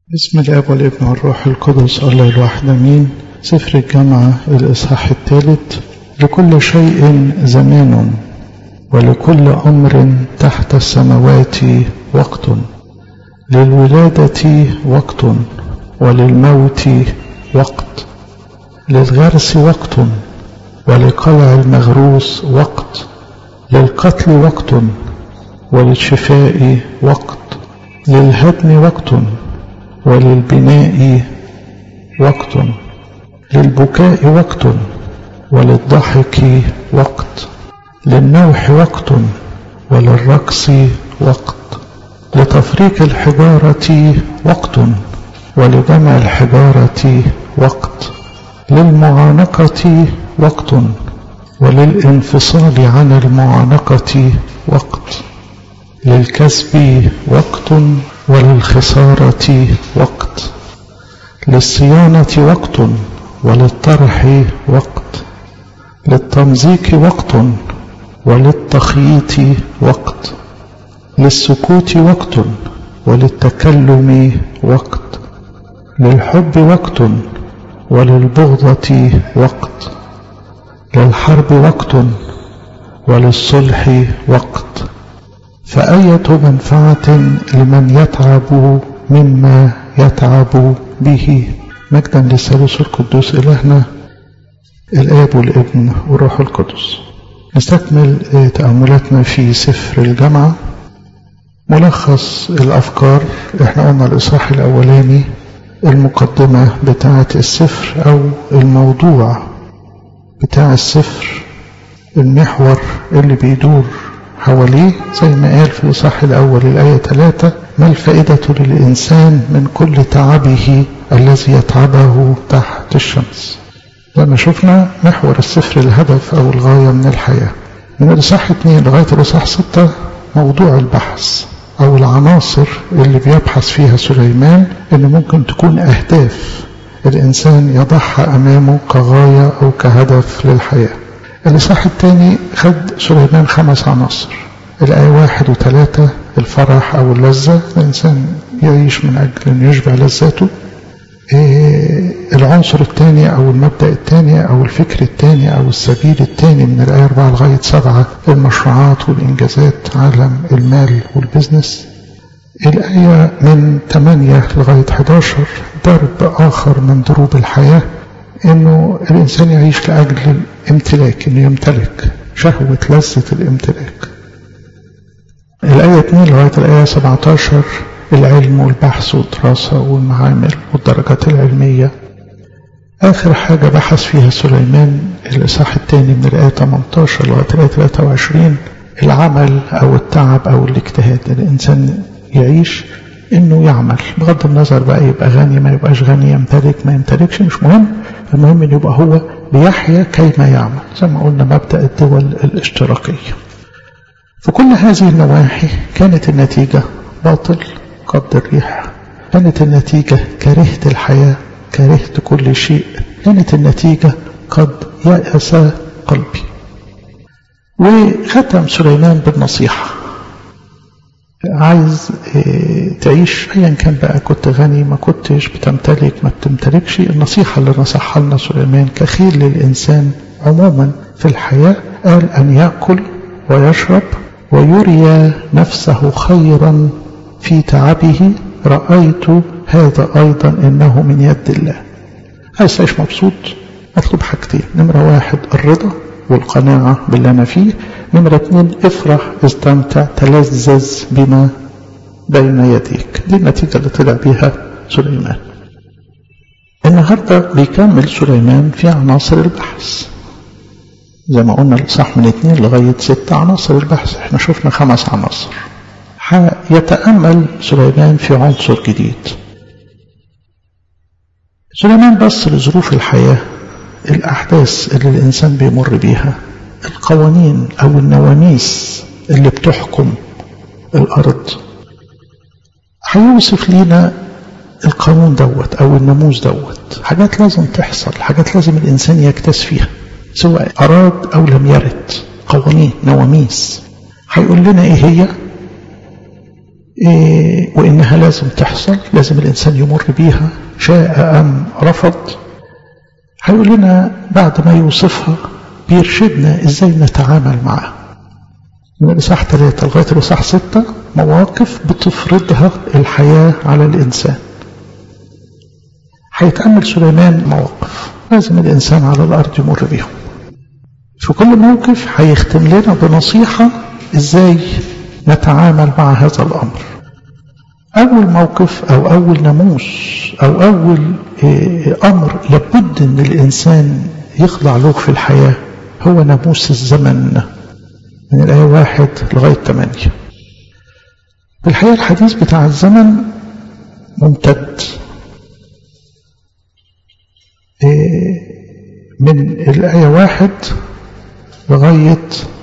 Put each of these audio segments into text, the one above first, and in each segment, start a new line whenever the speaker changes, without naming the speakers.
بسم الاب والابن والروح القدس الله الواحد امين سفر الجامعه الاصحاح الثالث لكل شيء زمان ولكل امر تحت السماوات وقت للولاده وقت وللموت وقت للغرس وقت ولقلع المغروس وقت للقتل وقت وللشفاء وقت للهدم وقت وللبناء وقت للبكاء وقت وللضحك وقت للنوح وقت وللرقص وقت لتفريق الحجارة وقت ولجمع الحجارة وقت للمعانقة وقت وللانفصال عن المعانقة وقت للكسب وقت وللخسارة وقت للصيانة وقت وللطرح وقت للتمزيق وقت وللتخييط وقت للسكوت وقت وللتكلم وقت للحب وقت وللبغضة وقت للحرب وقت وللصلح وقت فأية منفعة لمن يتعب مما يتعب به مجدا للثالوث القدوس إلهنا الآب والابن والروح القدس نستكمل تأملاتنا في سفر الجامعة ملخص الأفكار احنا قلنا الإصحاح الأولاني المقدمة بتاعة السفر أو الموضوع بتاع السفر المحور اللي بيدور حواليه زي ما قال في الإصحاح الأول الآية 3 ما الفائدة للإنسان من كل تعبه الذي يتعبه تحت الشمس لما شفنا محور السفر الهدف أو الغاية من الحياة من الإصحاح 2 لغاية الإصحاح 6 موضوع البحث أو العناصر اللي بيبحث فيها سليمان إن ممكن تكون أهداف الإنسان يضعها أمامه كغاية أو كهدف للحياة الإصحاح الثاني خد سليمان خمس عناصر الآية واحد وثلاثة الفرح أو اللذة الإنسان يعيش من أجل أن يشبع لذاته إيه العنصر الثاني أو المبدأ الثاني أو الفكر الثاني أو السبيل الثاني من الآية 4 لغاية 7 المشروعات والإنجازات عالم المال والبزنس الآية من 8 لغاية 11 ضرب آخر من ضروب الحياة انه الانسان يعيش لاجل الامتلاك انه يمتلك شهوة لذة الامتلاك الآية 2 لغاية الآية 17 العلم والبحث والدراسة والمعامل والدرجات العلمية آخر حاجة بحث فيها سليمان الإصحاح الثاني من الآية 18 لغاية الآية 23 العمل أو التعب أو الاجتهاد الإنسان يعيش انه يعمل بغض النظر بقى يبقى غني ما يبقاش غني يمتلك ما يمتلكش مش مهم المهم ان يبقى هو بيحيا كيما يعمل زي ما قلنا مبدا الدول الاشتراكيه في كل هذه النواحي كانت النتيجه باطل قد الريح كانت النتيجه كرهت الحياه كرهت كل شيء كانت النتيجه قد يأس قلبي وختم سليمان بالنصيحه عايز تعيش ايا كان بقى كنت غني ما كنتش بتمتلك ما بتمتلكش النصيحة اللي نصحها لنا سليمان كخير للإنسان عموما في الحياة قال أن يأكل ويشرب ويري نفسه خيرا في تعبه رأيت هذا أيضا إنه من يد الله عايز تعيش مبسوط مطلوب حاجتين نمرة واحد الرضا والقناعة باللي أنا فيه نمرة اتنين افرح استمتع تلذذ بما بين يديك دي النتيجة اللي طلع بيها سليمان النهاردة بيكمل سليمان في عناصر البحث زي ما قلنا الصح من اتنين لغاية ستة عناصر البحث احنا شفنا خمس عناصر يتأمل سليمان في عنصر جديد سليمان بص لظروف الحياة الأحداث اللي الإنسان بيمر بيها القوانين أو النواميس اللي بتحكم الأرض هيوصف لينا القانون دوت أو الناموس دوت حاجات لازم تحصل حاجات لازم الإنسان يكتس فيها سواء أراد أو لم يرد قوانين نواميس هيقول لنا إيه هي إيه وإنها لازم تحصل لازم الإنسان يمر بيها شاء أم رفض هيقول لنا بعد ما يوصفها بيرشدنا إزاي نتعامل معها من الإصحاح 3 لغاية الإصحاح 6 مواقف بتفرضها الحياة على الإنسان هيتأمل سليمان مواقف لازم الإنسان على الأرض يمر بيهم في كل موقف هيختم لنا بنصيحة إزاي نتعامل مع هذا الأمر أول موقف أو أول ناموس أو أول أمر لابد أن الإنسان يخضع له في الحياة هو ناموس الزمن من الآية واحد لغاية ثمانية في الحقيقة الحديث بتاع الزمن ممتد من الآية واحد لغاية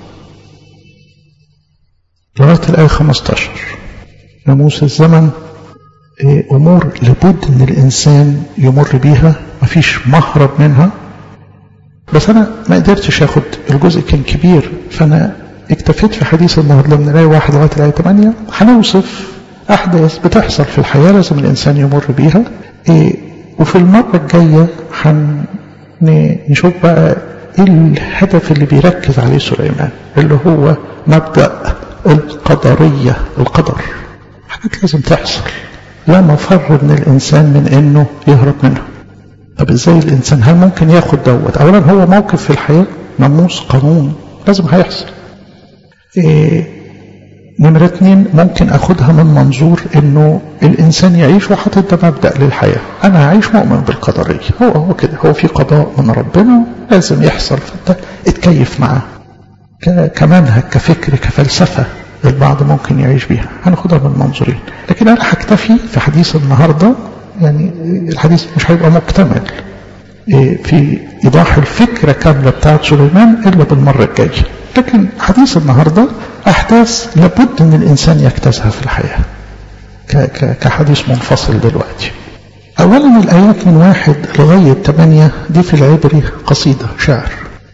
لغاية الآية 15 ناموس الزمن أمور لابد أن الإنسان يمر بيها مفيش مهرب منها بس أنا ما قدرتش أخد الجزء كان كبير فأنا اكتفيت في حديث النهارده من الآية واحد لغاية الآية 8 هنوصف أحداث بتحصل في الحياة لازم الإنسان يمر بيها إيه وفي المرة الجاية هنشوف بقى إيه الهدف اللي بيركز عليه سليمان اللي هو مبدأ القدرية القدر حاجات لازم تحصل لا مفر من الإنسان من إنه يهرب منها طب إزاي الإنسان هل ممكن ياخد دوت أولا هو موقف في الحياة ناموس قانون لازم هيحصل إيه نمرة اتنين ممكن اخدها من منظور انه الانسان يعيش وحاطط ده مبدأ للحياة انا هعيش مؤمن بالقدرية هو هو كده هو في قضاء من ربنا لازم يحصل فانت اتكيف معاه كمنهج كفكر كفلسفة البعض ممكن يعيش بيها هناخدها من منظورين لكن انا هكتفي في حديث النهاردة يعني الحديث مش هيبقى مكتمل في إيضاح الفكرة كاملة بتاعت سليمان إلا بالمرة الجاية لكن حديث النهاردة أحداث لابد أن الإنسان يجتازها في الحياة كحديث منفصل دلوقتي أولا الآيات من واحد لغاية ثمانية دي في العبري قصيدة شعر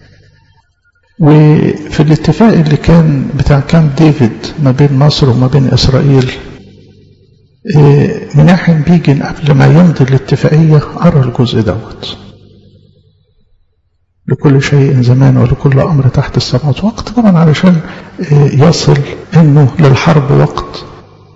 وفي الاتفاق اللي كان بتاع كامب ديفيد ما بين مصر وما بين إسرائيل مناحم بيجن قبل ما يمضي الاتفاقية قرا الجزء دوت لكل شيء زمان ولكل أمر تحت السماوات وقت طبعا علشان يصل أنه للحرب وقت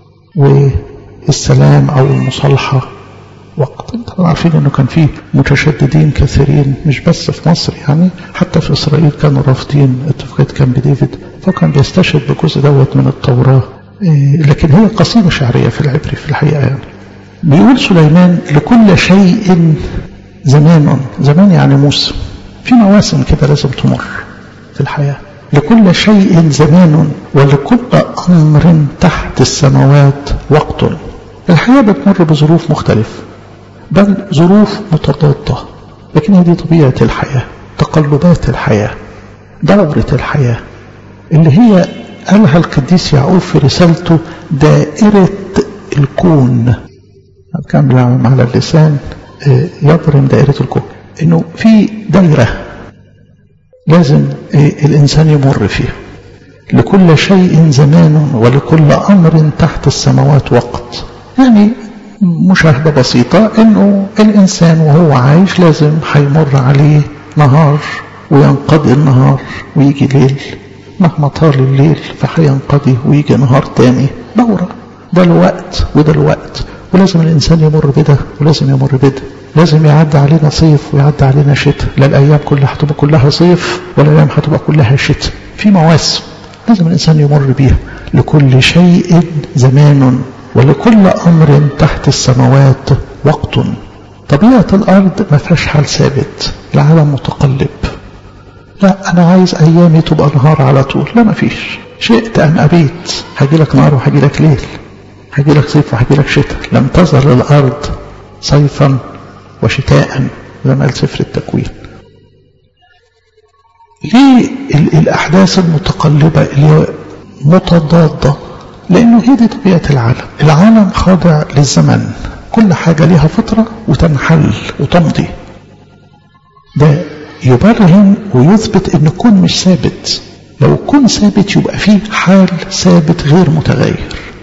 والسلام أو المصالحة وقت طبعا عارفين أنه كان فيه متشددين كثيرين مش بس في مصر يعني حتى في إسرائيل كانوا رافضين اتفاقية كامب ديفيد فكان بيستشهد بجزء دوت من التوراة لكن هي قصيدة شعرية في العبري في الحقيقة يعني بيقول سليمان لكل شيء زمان زمان يعني موسم في مواسم كده لازم تمر في الحياة لكل شيء زمان ولكل أمر تحت السماوات وقت الحياة بتمر بظروف مختلفة بل ظروف متضادة لكن هذه طبيعة الحياة تقلبات الحياة دورة الحياة اللي هي قالها القديس يعقوب في رسالته دائرة الكون كان على اللسان يبرم دائرة الكون انه في دايرة لازم الانسان يمر فيها لكل شيء زمان ولكل امر تحت السماوات وقت يعني مشاهدة بسيطة انه الانسان وهو عايش لازم هيمر عليه نهار وينقضي النهار ويجي ليل مهما طال الليل فهينقضي ويجي نهار تاني دورة ده الوقت وده الوقت ولازم الإنسان يمر بده ولازم يمر بده لازم يعدي علينا صيف ويعدي علينا شتاء لا الأيام كلها هتبقى كلها صيف ولا الأيام هتبقى كلها شتاء في مواسم لازم الإنسان يمر بيها لكل شيء زمان ولكل أمر تحت السماوات وقت طبيعة الأرض ما فيهاش حال ثابت العالم متقلب لا أنا عايز أيامي تبقى نهار على طول لا ما فيش شئت أم أبيت هجي لك نهار وهجي لك ليل هجي لك صيف وهجي لك شتاء لم تزل الأرض صيفا وشتاء زي ما قال سفر التكوين ليه الأحداث المتقلبة اللي متضادة لأنه هي دي طبيعة العالم العالم خاضع للزمن كل حاجة لها فترة وتنحل وتمضي ده يبرهن ويثبت ان الكون مش ثابت لو الكون ثابت يبقى فيه حال ثابت غير متغير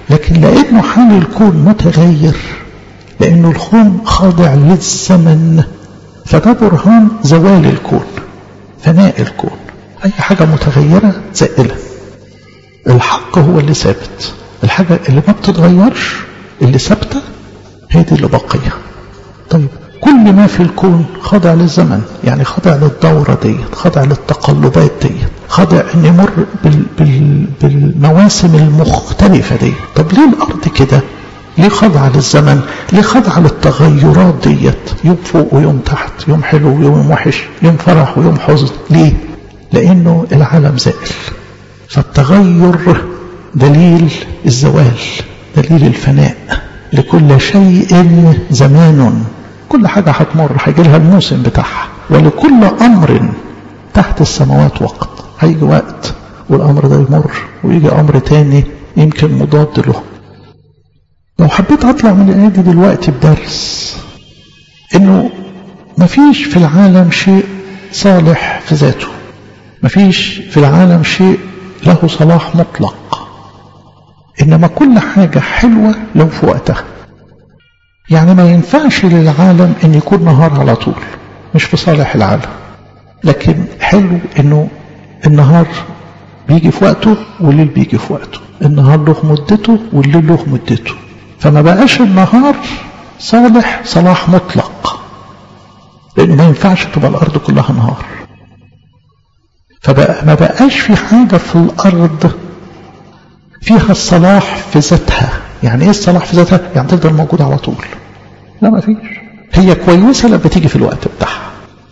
لكن لأنه حال الكون متغير لأنه الكون خاضع للزمن فده برهان زوال الكون فناء الكون أي حاجة متغيرة زائلة الحق هو اللي ثابت الحاجة اللي ما بتتغيرش اللي ثابتة هي دي اللي باقية طيب كل ما في الكون خاضع للزمن يعني خاضع للدورة ديت خاضع للتقلبات ديت خاضع ان يمر بال بال بالمواسم المختلفة دي طب ليه الارض كده ليه خاضعة للزمن ليه خاضعة للتغيرات ديت يوم فوق ويوم تحت يوم حلو ويوم وحش يوم فرح ويوم حزن ليه لانه العالم زائل فالتغير دليل الزوال دليل الفناء لكل شيء زمان كل حاجة هتمر هيجي لها الموسم بتاعها ولكل أمر تحت السماوات وقت هيجي وقت والأمر ده يمر ويجي أمر تاني يمكن مضاد له لو حبيت أطلع من الآية دي دلوقتي بدرس إنه مفيش في العالم شيء صالح في ذاته مفيش في العالم شيء له صلاح مطلق إنما كل حاجة حلوة لو في وقتها يعني ما ينفعش للعالم ان يكون نهار على طول مش في صالح العالم لكن حلو انه النهار بيجي في وقته والليل بيجي في وقته النهار له مدته والليل له مدته فما بقاش النهار صالح صلاح مطلق لانه ما ينفعش تبقى الارض كلها نهار فبقى ما بقاش في حاجة في الارض فيها الصلاح في ذاتها يعني ايه الصلاح في ذاتها يعني تفضل موجودة على طول لا ما فيش هي كويسة لما تيجي في الوقت بتاعها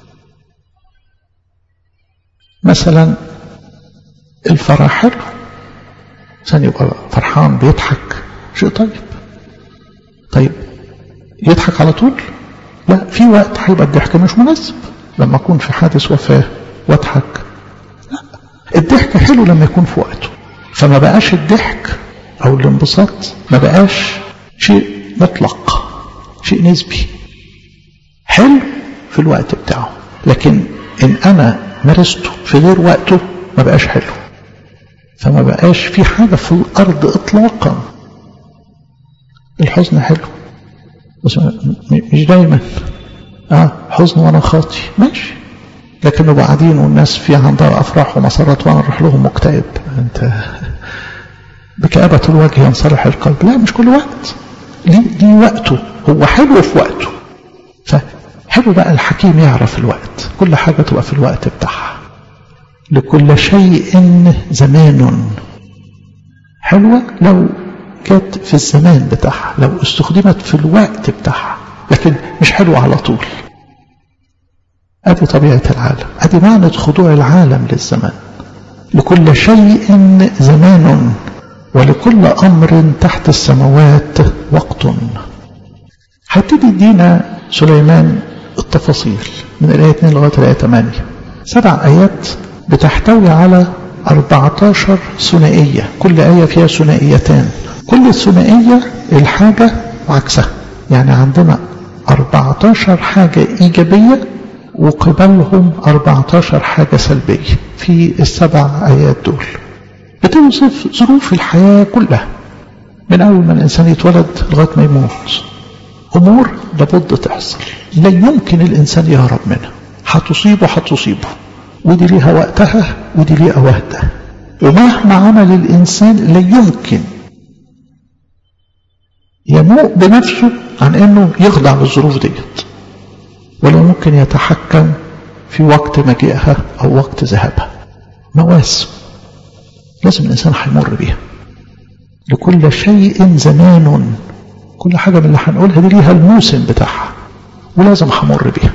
مثلا الفرح حلو إنسان يبقى فرحان بيضحك شيء طيب طيب يضحك على طول لا في وقت هيبقى الضحك مش مناسب لما أكون في حادث وفاة واضحك لا الضحك حلو لما يكون في وقته فما بقاش الضحك أو الانبساط ما بقاش شيء مطلق شيء نسبي حلو في الوقت بتاعه لكن إن أنا مارسته في غير وقته ما بقاش حلو فما بقاش في حاجة في الأرض إطلاقا الحزن حلو بس مش دايما اه حزن وانا خاطي ماشي لكن نبقى قاعدين والناس في عندها افراح ومسارات وانا اروح لهم مكتئب انت بكآبة الوجه ينصلح القلب لا مش كل وقت ليه, ليه وقته هو حلو في وقته فحلو بقى الحكيم يعرف الوقت كل حاجة تبقى في الوقت بتاعها لكل شيء زمان حلوة لو كانت في الزمان بتاعها لو استخدمت في الوقت بتاعها لكن مش حلوة على طول ادي طبيعة العالم ادي معنى خضوع العالم للزمان لكل شيء زمان ولكل أمر تحت السماوات وقت هيبتدي يدينا سليمان التفاصيل من الآية 2 لغاية الآية 8 سبع آيات بتحتوي على 14 ثنائية كل آية فيها ثنائيتان كل ثنائية الحاجة وعكسها يعني عندنا 14 حاجة إيجابية وقبلهم 14 حاجة سلبية في السبع آيات دول بتوصف ظروف الحياة كلها من أول ما الإنسان يتولد لغاية ما يموت أمور لابد تحصل لا يمكن الإنسان يهرب منها هتصيبه هتصيبه ودي ليها وقتها ودي ليها وقتها ومهما عمل الإنسان لا يمكن يموء بنفسه عن أنه يخضع للظروف ديت ولا ممكن يتحكم في وقت مجيئها أو وقت ذهابها مواسم لازم الإنسان هيمر بيها لكل شيء زمان كل حاجة من اللي هنقولها دي ليها الموسم بتاعها ولازم همر بيها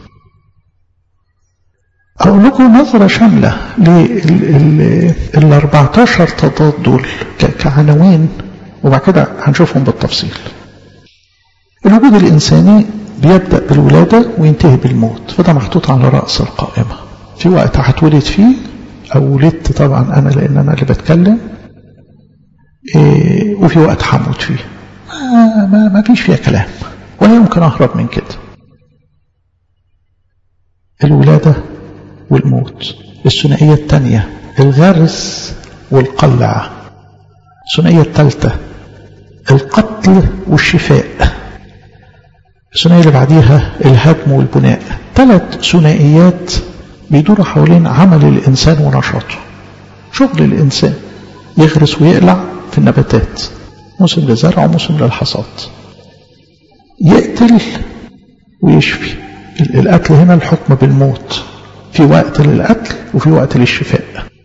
أقول لكم نظرة شاملة لل 14 تضاد دول كعناوين وبعد كده هنشوفهم بالتفصيل الوجود الإنساني بيبدأ بالولادة وينتهي بالموت فده محطوط على رأس القائمة في وقت هتولد فيه أو ولدت طبعا أنا لأن أنا اللي بتكلم إيه وفي وقت هموت فيه ما, ما, ما فيش فيها كلام ولا يمكن أهرب من كده الولادة والموت الثنائية الثانية الغرس والقلع الثنائية الثالثة القتل والشفاء الثنائية اللي بعديها الهدم والبناء ثلاث ثنائيات بيدوروا حوالين عمل الإنسان ونشاطه شغل الإنسان يغرس ويقلع في النباتات موسم للزرع وموسم للحصاد يقتل ويشفي القتل هنا الحكم بالموت في وقت للقتل وفي وقت للشفاء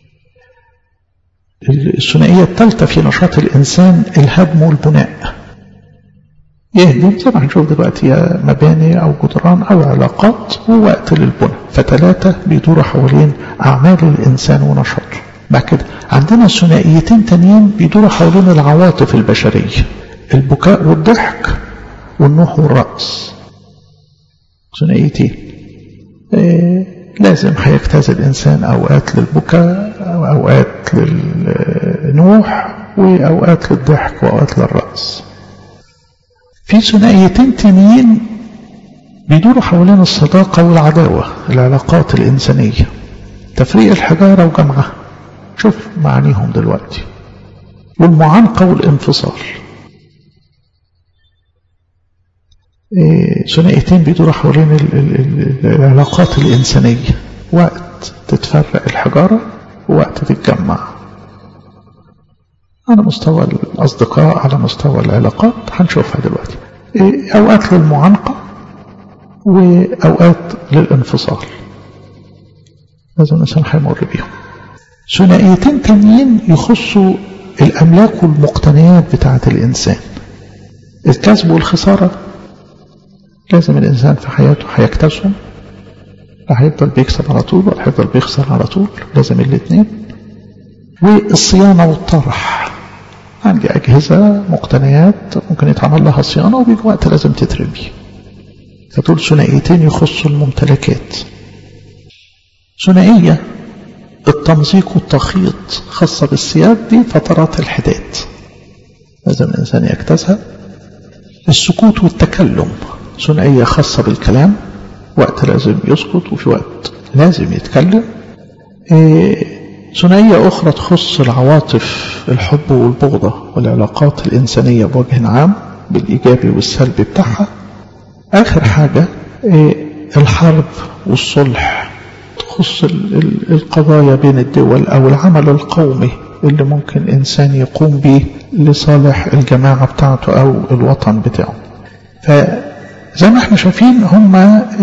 الثنائية الثالثة في نشاط الإنسان الهدم والبناء يهدم زي ما هنشوف دلوقتي يا مباني أو جدران أو علاقات ووقت للبناء فثلاثة بيدوروا حوالين أعمال الإنسان ونشاطه بعد كده عندنا ثنائيتين تانيين بيدوروا حوالين العواطف البشرية البكاء والضحك والنوح والرأس ثنائيتين إيه لازم هيجتاز الإنسان أوقات للبكاء أو أوقات للنوح وأوقات للضحك وأوقات للرأس في ثنائيتين تانيين بيدوروا حوالين الصداقة والعداوة العلاقات الإنسانية تفريق الحجارة وجمعها شوف معانيهم دلوقتي والمعانقة والانفصال ثنائيتين بيدوروا حوالين العلاقات الإنسانية وقت تتفرق الحجارة ووقت تتجمع على مستوى الأصدقاء على مستوى العلاقات هنشوفها دلوقتي أوقات للمعانقة وأوقات للانفصال لازم الإنسان هيمر بيهم ثنائيتين تانيين يخصوا الأملاك والمقتنيات بتاعة الإنسان الكسب والخسارة لازم الإنسان في حياته هيكتسهم لا هيفضل بيكسب على طول ولا هيفضل بيخسر على طول لازم الاثنين والصيانة والطرح عندي أجهزة مقتنيات ممكن يتعمل لها صيانة وبيجي وقت لازم تترمي فدول ثنائيتين يخصوا الممتلكات ثنائية التمزيق والتخيط خاصة بالثياب دي فترات الحداد لازم الإنسان يجتازها السكوت والتكلم ثنائية خاصة بالكلام وقت لازم يسكت وفي وقت لازم يتكلم ثنائية أخرى تخص العواطف الحب والبغضة والعلاقات الإنسانية بوجه عام بالإيجابي والسلبي بتاعها آخر حاجة الحرب والصلح تخص القضايا بين الدول أو العمل القومي اللي ممكن إنسان يقوم به لصالح الجماعة بتاعته أو الوطن بتاعه فزي ما احنا شايفين هم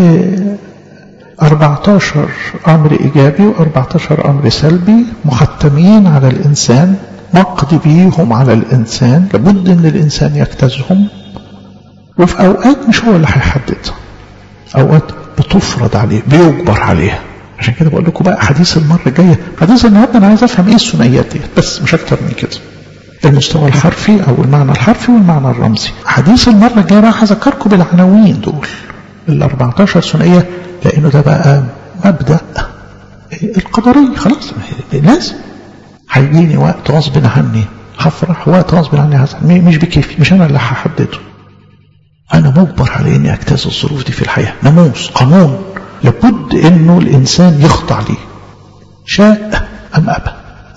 14 أمر إيجابي و14 أمر سلبي محتمين على الإنسان مقضي بيهم على الإنسان لابد أن الإنسان يجتازهم وفي أوقات مش هو اللي هيحددها أوقات بتفرض عليه بيجبر عليها عشان كده بقول لكم بقى حديث المرة الجاية حديث النهاردة أنا عايز أفهم إيه الثنائيات دي بس مش أكتر من كده المستوى الحرفي أو المعنى الحرفي والمعنى الرمزي حديث المرة الجاية بقى هذكركم بالعناوين دول ال 14 ثنائية لأنه ده بقى مبدأ القدرية خلاص لازم هيجيني وقت غصب عني هفرح وقت غصب عني هزعل مش بكيفي مش أنا اللي هحدده أنا مجبر على إني أجتاز الظروف دي في الحياة ناموس قانون لابد إنه الإنسان يخضع ليه شاء أم أبى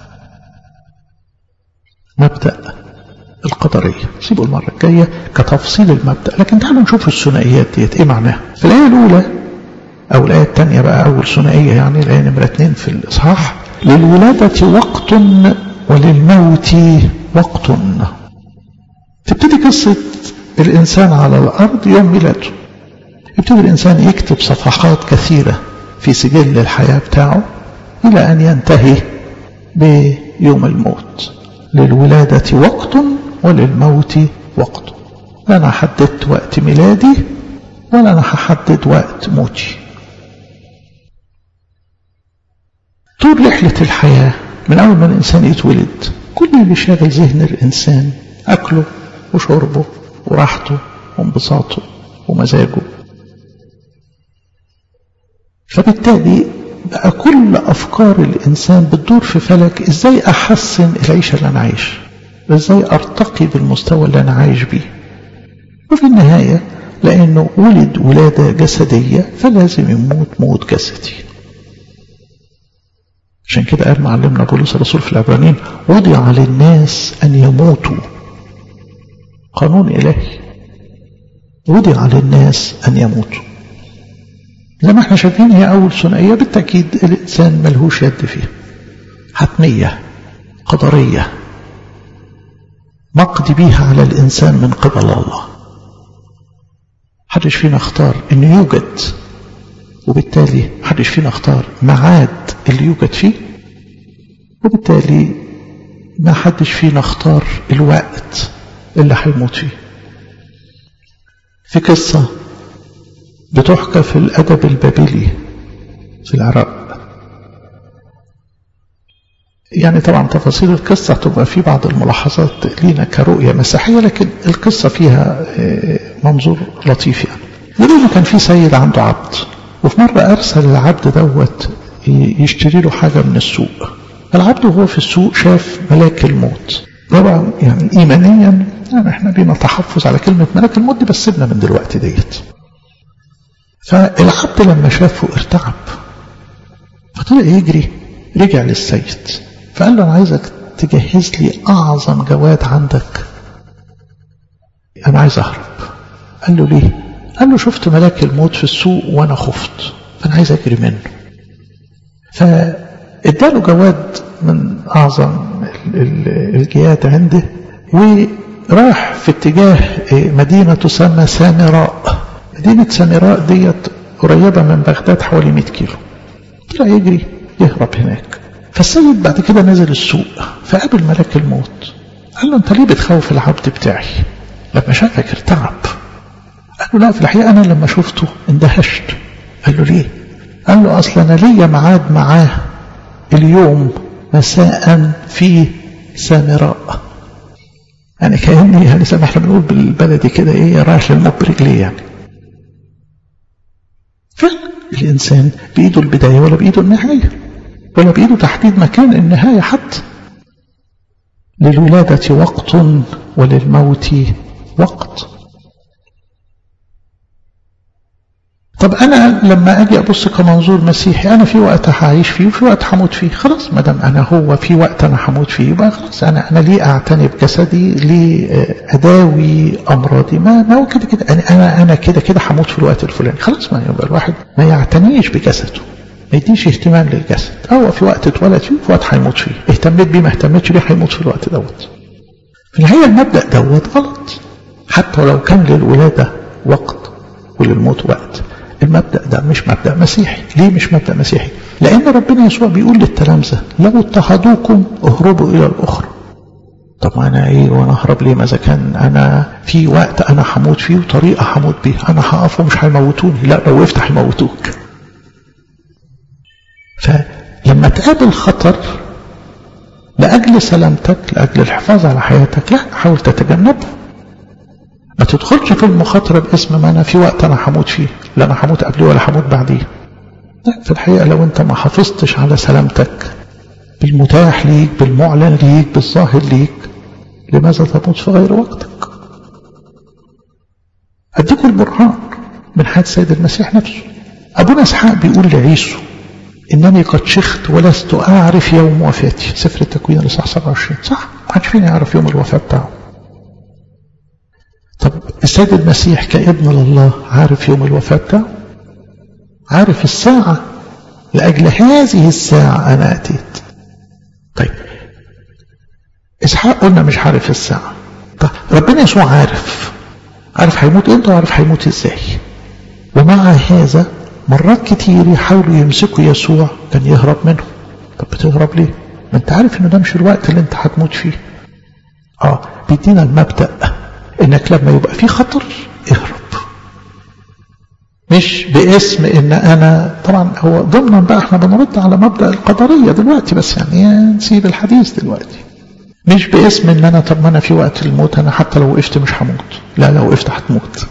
مبدأ القدرية سيبوا المرة الجاية كتفصيل المبدأ لكن تعالوا نشوف الثنائيات ديت ايه معناها في الآية الأولى أو الآية الثانية بقى أول ثنائية يعني الآية نمرة اثنين في الإصحاح للولادة وقت وللموت وقت تبتدي قصة الإنسان على الأرض يوم ميلاده يبتدي الإنسان يكتب صفحات كثيرة في سجل الحياة بتاعه إلى أن ينتهي بيوم الموت للولادة وقت وللموت وقت لا أنا حددت وقت ميلادي ولا أنا هحدد وقت موتي طول رحلة الحياة من أول ما الإنسان يتولد كل اللي شاغل ذهن الإنسان أكله وشربه وراحته وانبساطه ومزاجه فبالتالي بقى كل أفكار الإنسان بتدور في فلك إزاي أحسن العيشة اللي أنا عايش إزاي أرتقي بالمستوى اللي أنا عايش بيه وفي النهاية لأنه ولد ولادة جسدية فلازم يموت موت جسدي عشان كده قال معلمنا بولس الرسول في العبرانيين وضع للناس أن يموتوا قانون إلهي وضع للناس أن يموتوا زي ما احنا شايفين هي أول ثنائية بالتأكيد الإنسان ملهوش يد فيها حتمية قدرية مقضي بيها على الإنسان من قبل الله حدش فينا اختار أنه يوجد وبالتالي حدش فينا اختار ميعاد اللي يوجد فيه وبالتالي ما حدش فينا اختار الوقت اللي هيموت فيه في قصة بتحكى في الأدب البابلي في العراق يعني طبعا تفاصيل القصة تبقى في بعض الملاحظات لينا كرؤية مسيحية لكن القصة فيها منظور لطيف يعني يقولوا كان في سيد عنده عبد وفي مرة أرسل العبد دوت يشتري له حاجة من السوق العبد وهو في السوق شاف ملاك الموت طبعا يعني إيمانيا يعني احنا لينا تحفظ على كلمة ملاك الموت دي بس سيبنا من دلوقتي ديت فالعبد لما شافه ارتعب فطلع يجري رجع للسيد فقال له أنا عايزك تجهز لي أعظم جواد عندك أنا عايز أهرب قال له ليه قال له شفت ملاك الموت في السوق وأنا خفت فأنا عايز أجري منه فاداله جواد من أعظم الجياد عنده وراح في اتجاه مدينة تسمى سامراء مدينة سامراء ديت قريبة من بغداد حوالي 100 كيلو طلع يجري يهرب هناك فالسيد بعد كده نزل السوق فقابل ملك الموت قال له انت ليه بتخوف العبد بتاعي لما شافك ارتعب قال له لا في الحقيقة أنا لما شفته اندهشت قال له ليه قال له أصلا أنا ليا ميعاد معاه اليوم مساء في سامراء يعني كأني يعني زي ما احنا بنقول بالبلدي كده ايه رايح للموت برجليه يعني فالإنسان بإيده البداية ولا بإيده النهاية ولا بإيده تحديد مكان النهاية حتى للولادة وقت وللموت وقت طب أنا لما أجي أبص كمنظور مسيحي أنا في وقت هعيش فيه وفي وقت هموت فيه خلاص ما دام أنا هو في وقت أنا هموت فيه يبقى خلاص أنا أنا ليه أعتني بجسدي ليه أداوي أمراضي ما ما هو كده كده أنا أنا أنا كده كده هموت في الوقت الفلاني خلاص ما يبقى الواحد ما يعتنيش بجسده ما يديش اهتمام للجسد هو في وقت اتولد فيه في وقت هيموت فيه اهتميت بيه ما اهتمتش بيه هيموت في الوقت دوت في الحقيقة المبدأ دوت غلط حتى ولو كان للولادة وقت وللموت وقت المبدأ ده مش مبدأ مسيحي ليه مش مبدأ مسيحي لأن ربنا يسوع بيقول للتلامذة لو اضطهدوكم اهربوا إلى الأخرى طب أنا إيه وأنا أهرب ليه ماذا كان أنا في وقت أنا هموت فيه وطريقة هموت بيه أنا هقف ومش هيموتوني لا لو وقفت هيموتوك فلما تقابل خطر لأجل سلامتك لأجل الحفاظ على حياتك لا حاول تتجنبه ما تدخلش في المخاطرة باسم ما أنا في وقت أنا هموت فيه لا أنا هموت قبليه ولا هموت بعديه لا في الحقيقة لو أنت ما حافظتش على سلامتك بالمتاح ليك بالمعلن ليك بالظاهر ليك لماذا تموت في غير وقتك أديكم البرهان من حياة سيد المسيح نفسه أبونا إسحاق بيقول لعيسو إنني قد شخت ولست أعرف يوم وفاتي سفر التكوين الإصحاح 27 صح ما حدش فينا يعرف يوم الوفاة بتاعه طب السيد المسيح كابن لله عارف يوم الوفاة بتاعه عارف الساعة لأجل هذه الساعة أنا أتيت طيب إسحاق قلنا مش عارف الساعة طب ربنا يسوع عارف عارف هيموت امتى وعارف هيموت ازاي ومع هذا مرات كتير يحاولوا يمسكوا يسوع كان يهرب منهم طب بتهرب ليه ما انت عارف انه ده مش الوقت اللي انت هتموت فيه اه بيدينا المبدأ انك لما يبقى في خطر اهرب مش باسم ان انا طبعا هو ضمنا بقى احنا بنرد على مبدأ القدرية دلوقتي بس يعني نسيب الحديث دلوقتي مش باسم ان انا طب ما انا في وقت الموت انا حتى لو وقفت مش هموت لا لو وقفت هتموت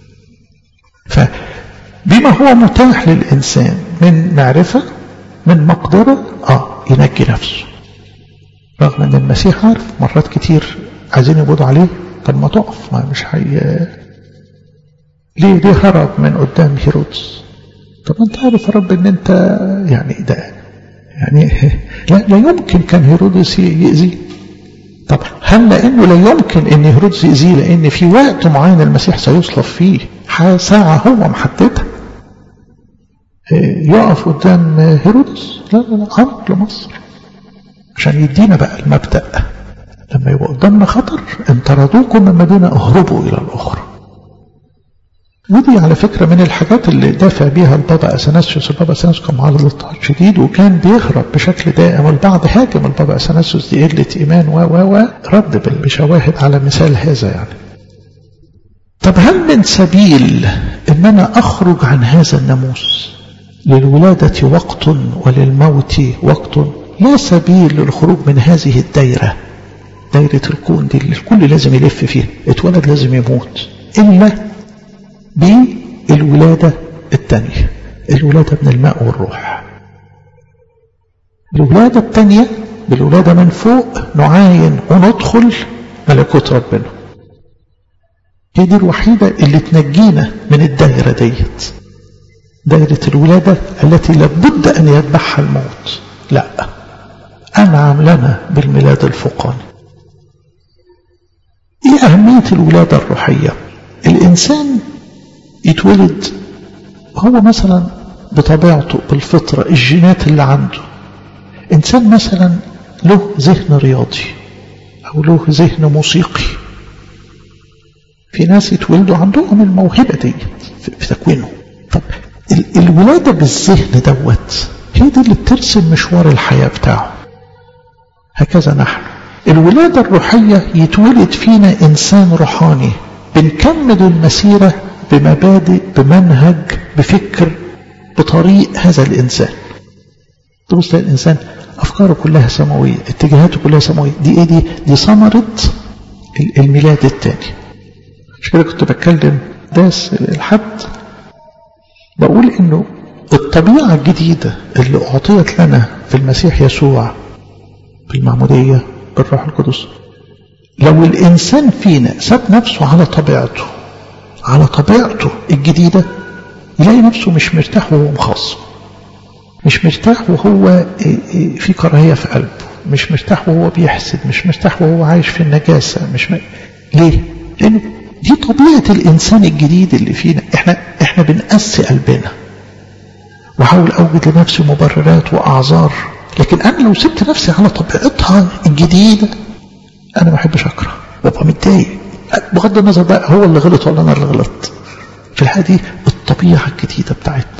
فبما هو متاح للانسان من معرفة من مقدرة اه ينجي نفسه رغم ان المسيح عارف مرات كتير عايزين يقبضوا عليه طب ما تقف ما مش حي ليه ليه هرب من قدام هيرودس طب انت عارف يا رب ان انت يعني ده يعني لا, لا يمكن كان هيرودس يأذي طب هل لانه لا يمكن ان هيرودس يأذيه لان في وقت معين المسيح سيصلب فيه ساعة هو محددها يقف قدام هيرودس لا لا لا امر لمصر عشان يدينا بقى المبدأ لما يبقى قدامنا خطر ان طردوكم من مدينة اهربوا الى الاخرى ودي على فكرة من الحاجات اللي دافع بيها البابا أثناسيوس البابا أثناسيوس كان معارض اضطهاد شديد وكان بيهرب بشكل دائم والبعض هاجم البابا أثناسيوس دي قلة إيمان و و و رد بشواهد على مثال هذا يعني طب هل من سبيل ان انا اخرج عن هذا الناموس للولادة وقت وللموت وقت لا سبيل للخروج من هذه الدايرة دايرة الكون دي اللي الكل لازم يلف فيها اتولد لازم يموت إلا بالولادة الثانية الولادة من الماء والروح الولادة الثانية بالولادة من فوق نعاين وندخل ملكوت ربنا هي دي الوحيدة اللي تنجينا من الدائرة ديت دائرة الولادة التي لابد أن يتبعها الموت لا أنعم لنا بالميلاد الفوقاني إيه أهمية الولادة الروحية الإنسان يتولد هو مثلا بطبيعته بالفطرة الجينات اللي عنده إنسان مثلا له ذهن رياضي أو له ذهن موسيقي في ناس يتولدوا عندهم الموهبة دي في تكوينهم طب الولادة بالذهن دوت هي دي اللي بترسم مشوار الحياة بتاعه هكذا نحن الولادة الروحية يتولد فينا إنسان روحاني بنكمل المسيرة بمبادئ بمنهج بفكر بطريق هذا الإنسان تبص الإنسان أفكاره كلها سماوية اتجاهاته كلها سماوية دي إيه دي دي ثمرة الميلاد الثاني مش كده كنت بتكلم داس الحد بقول إنه الطبيعة الجديدة اللي أعطيت لنا في المسيح يسوع في المعمودية بالروح القدس لو الإنسان فينا ساب نفسه على طبيعته على طبيعته الجديدة يلاقي نفسه مش مرتاح وهو مخصم مش مرتاح وهو في كراهية في قلبه مش مرتاح وهو بيحسد مش مرتاح وهو عايش في النجاسة مش م... ليه؟ لأنه دي طبيعة الإنسان الجديد اللي فينا احنا احنا بنقسي قلبنا وحاول أوجد لنفسي مبررات وأعذار لكن أنا لو سبت نفسي على طبيعتها الجديدة أنا ما بحبش أكره وابقى متضايق بغض النظر بقى هو اللي غلط ولا أنا اللي غلط في الحالة دي الطبيعة الجديدة بتاعتنا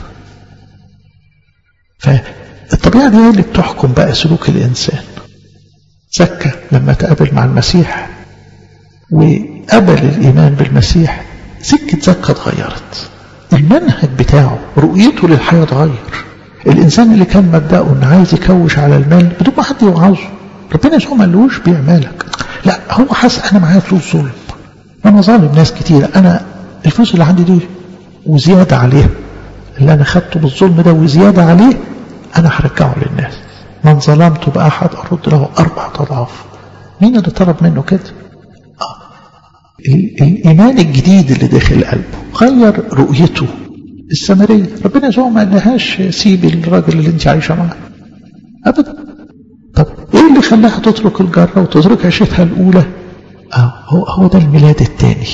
فالطبيعة دي هي اللي بتحكم بقى سلوك الإنسان زكى لما تقابل مع المسيح وقبل الإيمان بالمسيح سكة زكى اتغيرت المنهج بتاعه رؤيته للحياة اتغير الإنسان اللي كان مبدأه إنه عايز يكوش على المال بدون ما حد يوعظه ربنا يسوع ما قالوش بيع مالك لا هو حاسس أنا معايا فلوس ظلم أنا ظالم ناس كتير أنا الفلوس اللي عندي دي وزيادة عليها اللي أنا خدته بالظلم ده وزيادة عليه أنا هرجعه للناس من ظلمت بأحد أرد له أربعة أضعاف مين اللي طلب منه كده آه. الإيمان الجديد اللي داخل قلبه غير رؤيته السامرية ربنا يسوع ما قالهاش سيبي الراجل اللي انت عايشة معاه أبدا طب ايه اللي خلاها تترك الجرة وتترك عيشتها الأولى آه هو, هو ده الميلاد الثاني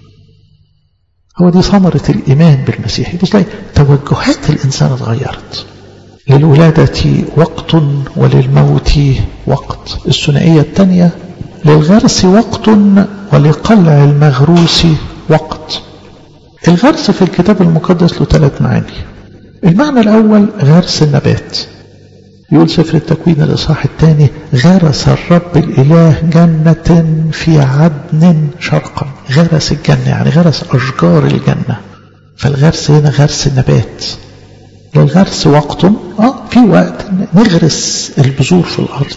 هو دي ثمرة الإيمان بالمسيح بص توجهات الإنسان اتغيرت للولادة وقت وللموت وقت الثنائية الثانية للغرس وقت ولقلع المغروس وقت الغرس في الكتاب المقدس له ثلاث معاني المعنى الأول غرس النبات يقول سفر التكوين الإصحاح الثاني غرس الرب الإله جنة في عدن شرقا غرس الجنة يعني غرس أشجار الجنة فالغرس هنا غرس النبات للغرس وقت آه في وقت نغرس البذور في الأرض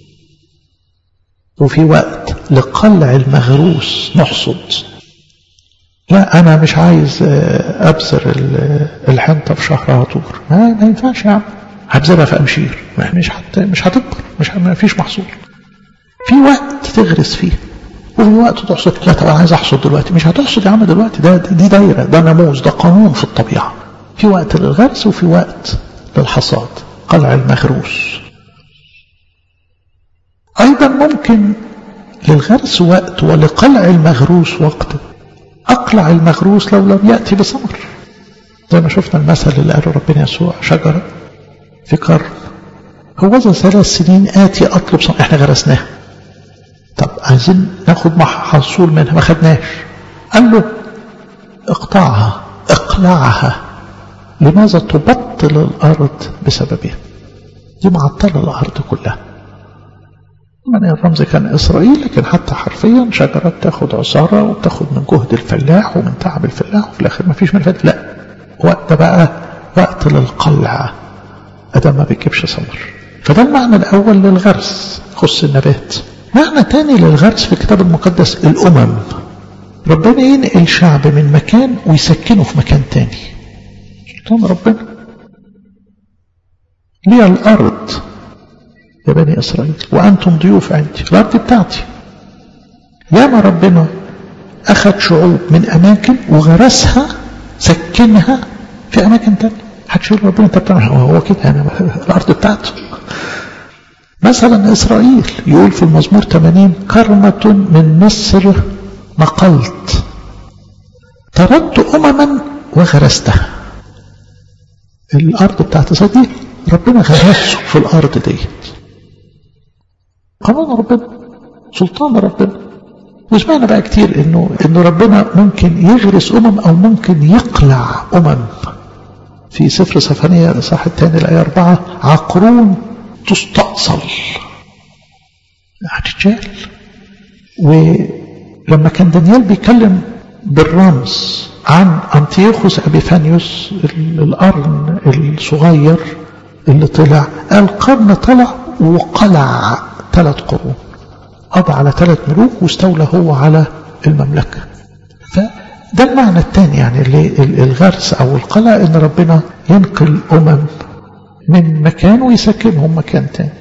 وفي وقت لقلع المغروس نحصد لا أنا مش عايز أبذر الحنطة في شهر عطور ما, ما ينفعش يا عم هبذرها في أمشير مش حت مش هتكبر مش ما فيش محصول في وقت تغرس فيه وفي وقت تحصد لا طب أنا عايز أحصد دلوقتي مش هتحصد يا عم دلوقتي ده دي دايرة ده ناموس ده قانون في الطبيعة في وقت للغرس وفي وقت للحصاد قلع المغروس أيضا ممكن للغرس وقت ولقلع المغروس وقت أقلع المغروس لو لم يأتي بثمر زي ما شفنا المثل اللي قاله ربنا يسوع شجرة في قرن هو ذا ثلاث سنين آتي أطلب ثمر احنا غرسناها طب عايزين ناخد محصول منها ما خدناش قال له اقطعها اقلعها لماذا تبطل الأرض بسببها دي معطلة الأرض كلها من الرمز كان إسرائيل لكن حتى حرفيا شجرة تاخد عصارة وتاخد من جهد الفلاح ومن تعب الفلاح وفي الآخر ما فيش منفعة لا وقت بقى وقت للقلع أدام ما بيجيبش ثمر فده المعنى الأول للغرس خص النبات معنى تاني للغرس في الكتاب المقدس الأمم ربنا ينقل شعب من مكان ويسكنه في مكان تاني سلطان ربنا لي الأرض يا بني إسرائيل وأنتم ضيوف عندي الأرض بتاعتي ياما ربنا أخذ شعوب من أماكن وغرسها سكنها في أماكن تانية هتشيل ربنا أنت بتعمل هو كده أنا الأرض بتاعته مثلا إسرائيل يقول في المزمور 80 كرمة من مصر نقلت طردت أمما وغرستها الأرض بتاعت إسرائيل دي ربنا غرسه في الأرض ديت قانون ربنا سلطان ربنا وسمعنا بقى كتير انه انه ربنا ممكن يغرس امم او ممكن يقلع امم في سفر سفنية الاصحاح الثاني الايه أربعة عقرون تستأصل هتتشال ولما كان دانيال بيتكلم بالرمز عن أنتيوخوس أبيفانيوس القرن الصغير اللي طلع قال قرن طلع وقلع ثلاث قرون قضى على ثلاث ملوك واستولى هو على المملكة فده المعنى الثاني يعني الغرس أو القلع إن ربنا ينقل أمم من مكان ويسكنهم مكان تاني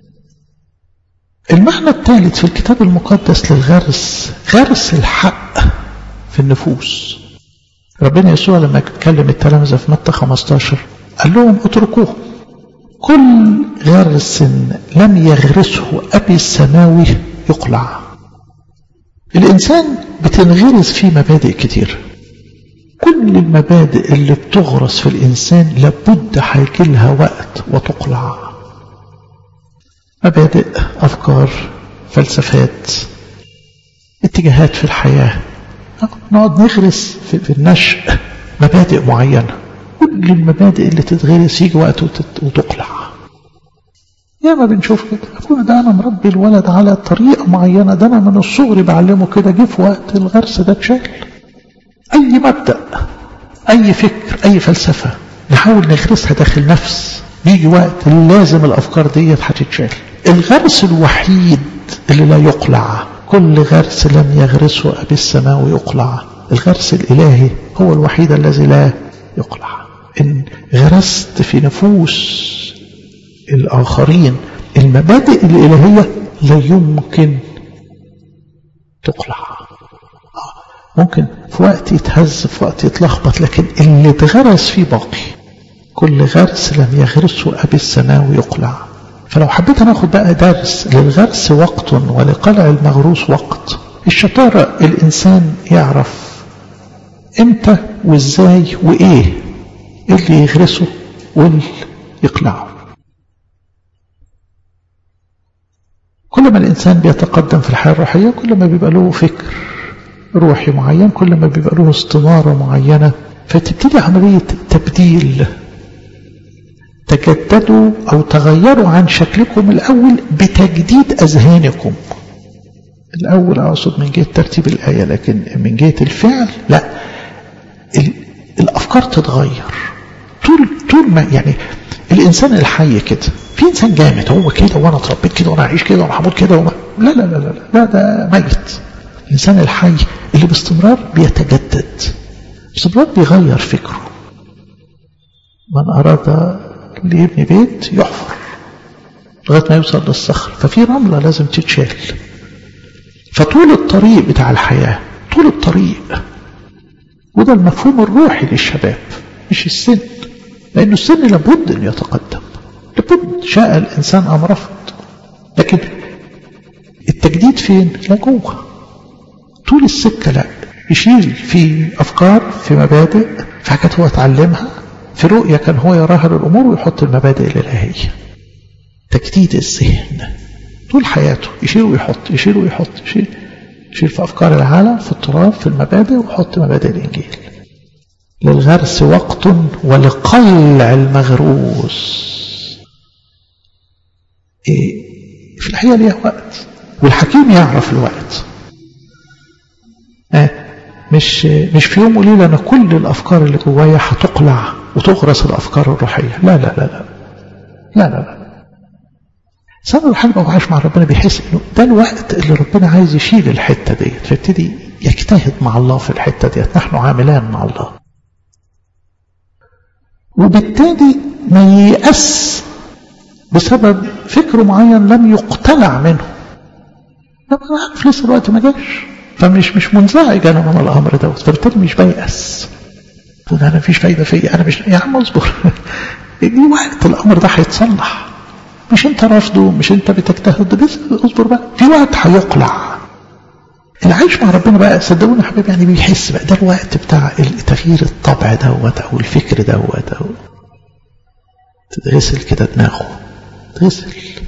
المعنى الثالث في الكتاب المقدس للغرس غرس الحق في النفوس ربنا يسوع لما اتكلم التلامذة في متى 15 قال لهم اتركوه كل غرس لم يغرسه أبي السماوي يقلع الإنسان بتنغرس فيه مبادئ كتير كل المبادئ اللي بتغرس في الإنسان لابد هيجي لها وقت وتقلع مبادئ أفكار فلسفات اتجاهات في الحياة نقعد نغرس في, في النشء مبادئ معينة كل المبادئ اللي تتغرس يجي وقت وتقلع يا ما بنشوف كده أبونا ده أنا مربي الولد على طريقة معينة ده أنا من الصغر بعلمه كده جه في وقت الغرس ده اتشال أي مبدأ أي فكر أي فلسفة نحاول نغرسها داخل نفس بيجي وقت لازم الأفكار ديت هتتشال الغرس الوحيد اللي لا يقلع كل غرس لم يغرسه أبي السماء يقلع الغرس الإلهي هو الوحيد الذي لا يقلع إن غرست في نفوس الآخرين المبادئ الإلهية لا يمكن تقلع ممكن في وقت يتهز في وقت يتلخبط لكن اللي اتغرس فيه باقي كل غرس لم يغرسه أبي السماء يقلع فلو حبيت ناخد بقى درس للغرس وقت ولقلع المغروس وقت الشطارة الإنسان يعرف امتى وازاي وايه اللي يغرسه واللي يقلعه كل ما الإنسان بيتقدم في الحياة الروحية كل ما بيبقى له فكر روحي معين كل ما بيبقى له استنارة معينة فتبتدي عملية تبديل تجددوا أو تغيروا عن شكلكم الأول بتجديد أذهانكم الأول أقصد من جهة ترتيب الآية لكن من جهة الفعل لا الأفكار تتغير طول طول ما يعني الإنسان الحي كده في إنسان جامد هو كده وأنا اتربيت كده وأنا أعيش كده وأنا هموت كده وما لا لا لا لا لا ده ميت الإنسان الحي اللي باستمرار بيتجدد باستمرار بيغير فكره من أراد ليبني بيت يحفر لغاية ما يوصل للصخر ففي رملة لازم تتشال فطول الطريق بتاع الحياة طول الطريق وده المفهوم الروحي للشباب مش السن لأنه السن لابد أن يتقدم لابد شاء الإنسان أم رفض لكن جديد فين لا جوه طول السكة لا يشيل في أفكار في مبادئ في حاجات هو اتعلمها في رؤية كان هو يراها للأمور ويحط المبادئ الإلهية تجديد الذهن طول حياته يشيل ويحط يشيل ويحط يشيل يشيل في أفكار العالم في التراب في المبادئ ويحط مبادئ الإنجيل للغرس وقت ولقلع المغروس إيه في الحقيقة ليها وقت والحكيم يعرف الوقت آه مش مش في يوم وليلة أنا كل الأفكار اللي جوايا هتقلع وتغرس الأفكار الروحية لا لا لا لا لا لا, لا. سبب الحاجة هو عايش مع ربنا بيحس انه ده الوقت اللي ربنا عايز يشيل الحتة ديت فيبتدي يجتهد مع الله في الحتة ديت نحن عاملان مع الله وبالتالي ما ييأس بسبب فكر معين لم يقتنع منه لا انا عارف لسه الوقت ما جاش فمش مش منزعج انا من الامر دوت فبالتالي مش بيأس انا مفيش فايده فيا انا مش يا عم اصبر دي وقت الامر ده هيتصلح مش انت رافضه مش انت بتجتهد بس اصبر بقى في وقت هيقلع اللي عايش مع ربنا بقى صدقوني يا حبيبي يعني بيحس بقى ده الوقت بتاع تغيير الطبع دوت او الفكر دوت او تتغسل كده دماغه تغسل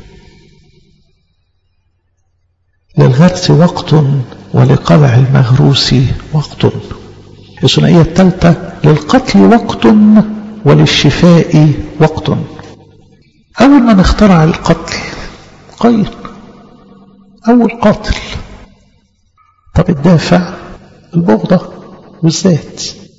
للغرس وقت ولقلع المغروس وقت الثنائية الثالثة للقتل وقت وللشفاء وقت أول من اخترع القتل قايل أول قاتل طب الدافع البغضة والذات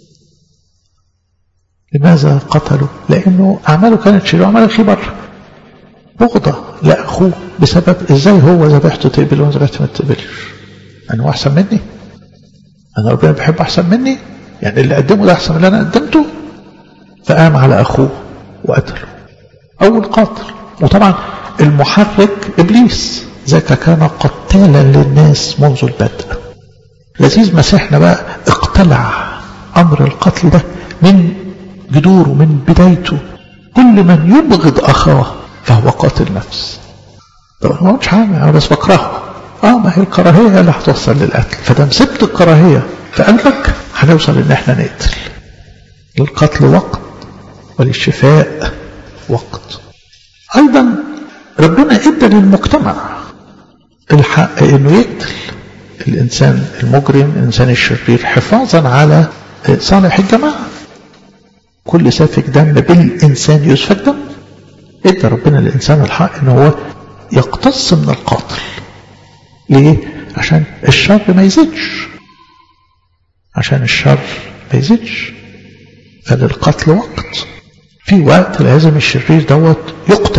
لماذا قتلوا لأنه أعماله كانت شريرة وعمل خيه بره بغضة لأخوه بسبب إزاي هو ذبحته تقبل وأنا ذبحته ما تقبلش أنا هو أحسن مني أنا ربنا بيحب أحسن مني يعني اللي قدمه ده أحسن من اللي أنا قدمته فقام على أخوه وقتله أول قاتل وطبعا المحرك إبليس ذاك كان قتالا للناس منذ البدء لذيذ مسيحنا بقى اقتلع أمر القتل ده من جذوره من بدايته كل من يبغض أخاه فهو قاتل نفس طب ما قلتش حاجة أنا بس بكرهه اه ما هي الكراهية هي اللي هتوصل للقتل فدام سبت الكراهية في قلبك هنوصل ان احنا نقتل للقتل وقت وللشفاء وقت ايضا ربنا ادى للمجتمع الحق انه يقتل الانسان المجرم الانسان الشرير حفاظا على صالح الجماعه كل سافك دم بالانسان يسفك دم ادى ربنا للانسان الحق ان هو يقتص من القاتل ليه عشان الشر ما يزيدش عشان الشر ما يزيدش فللقتل وقت في وقت لازم الشرير دوت يقتل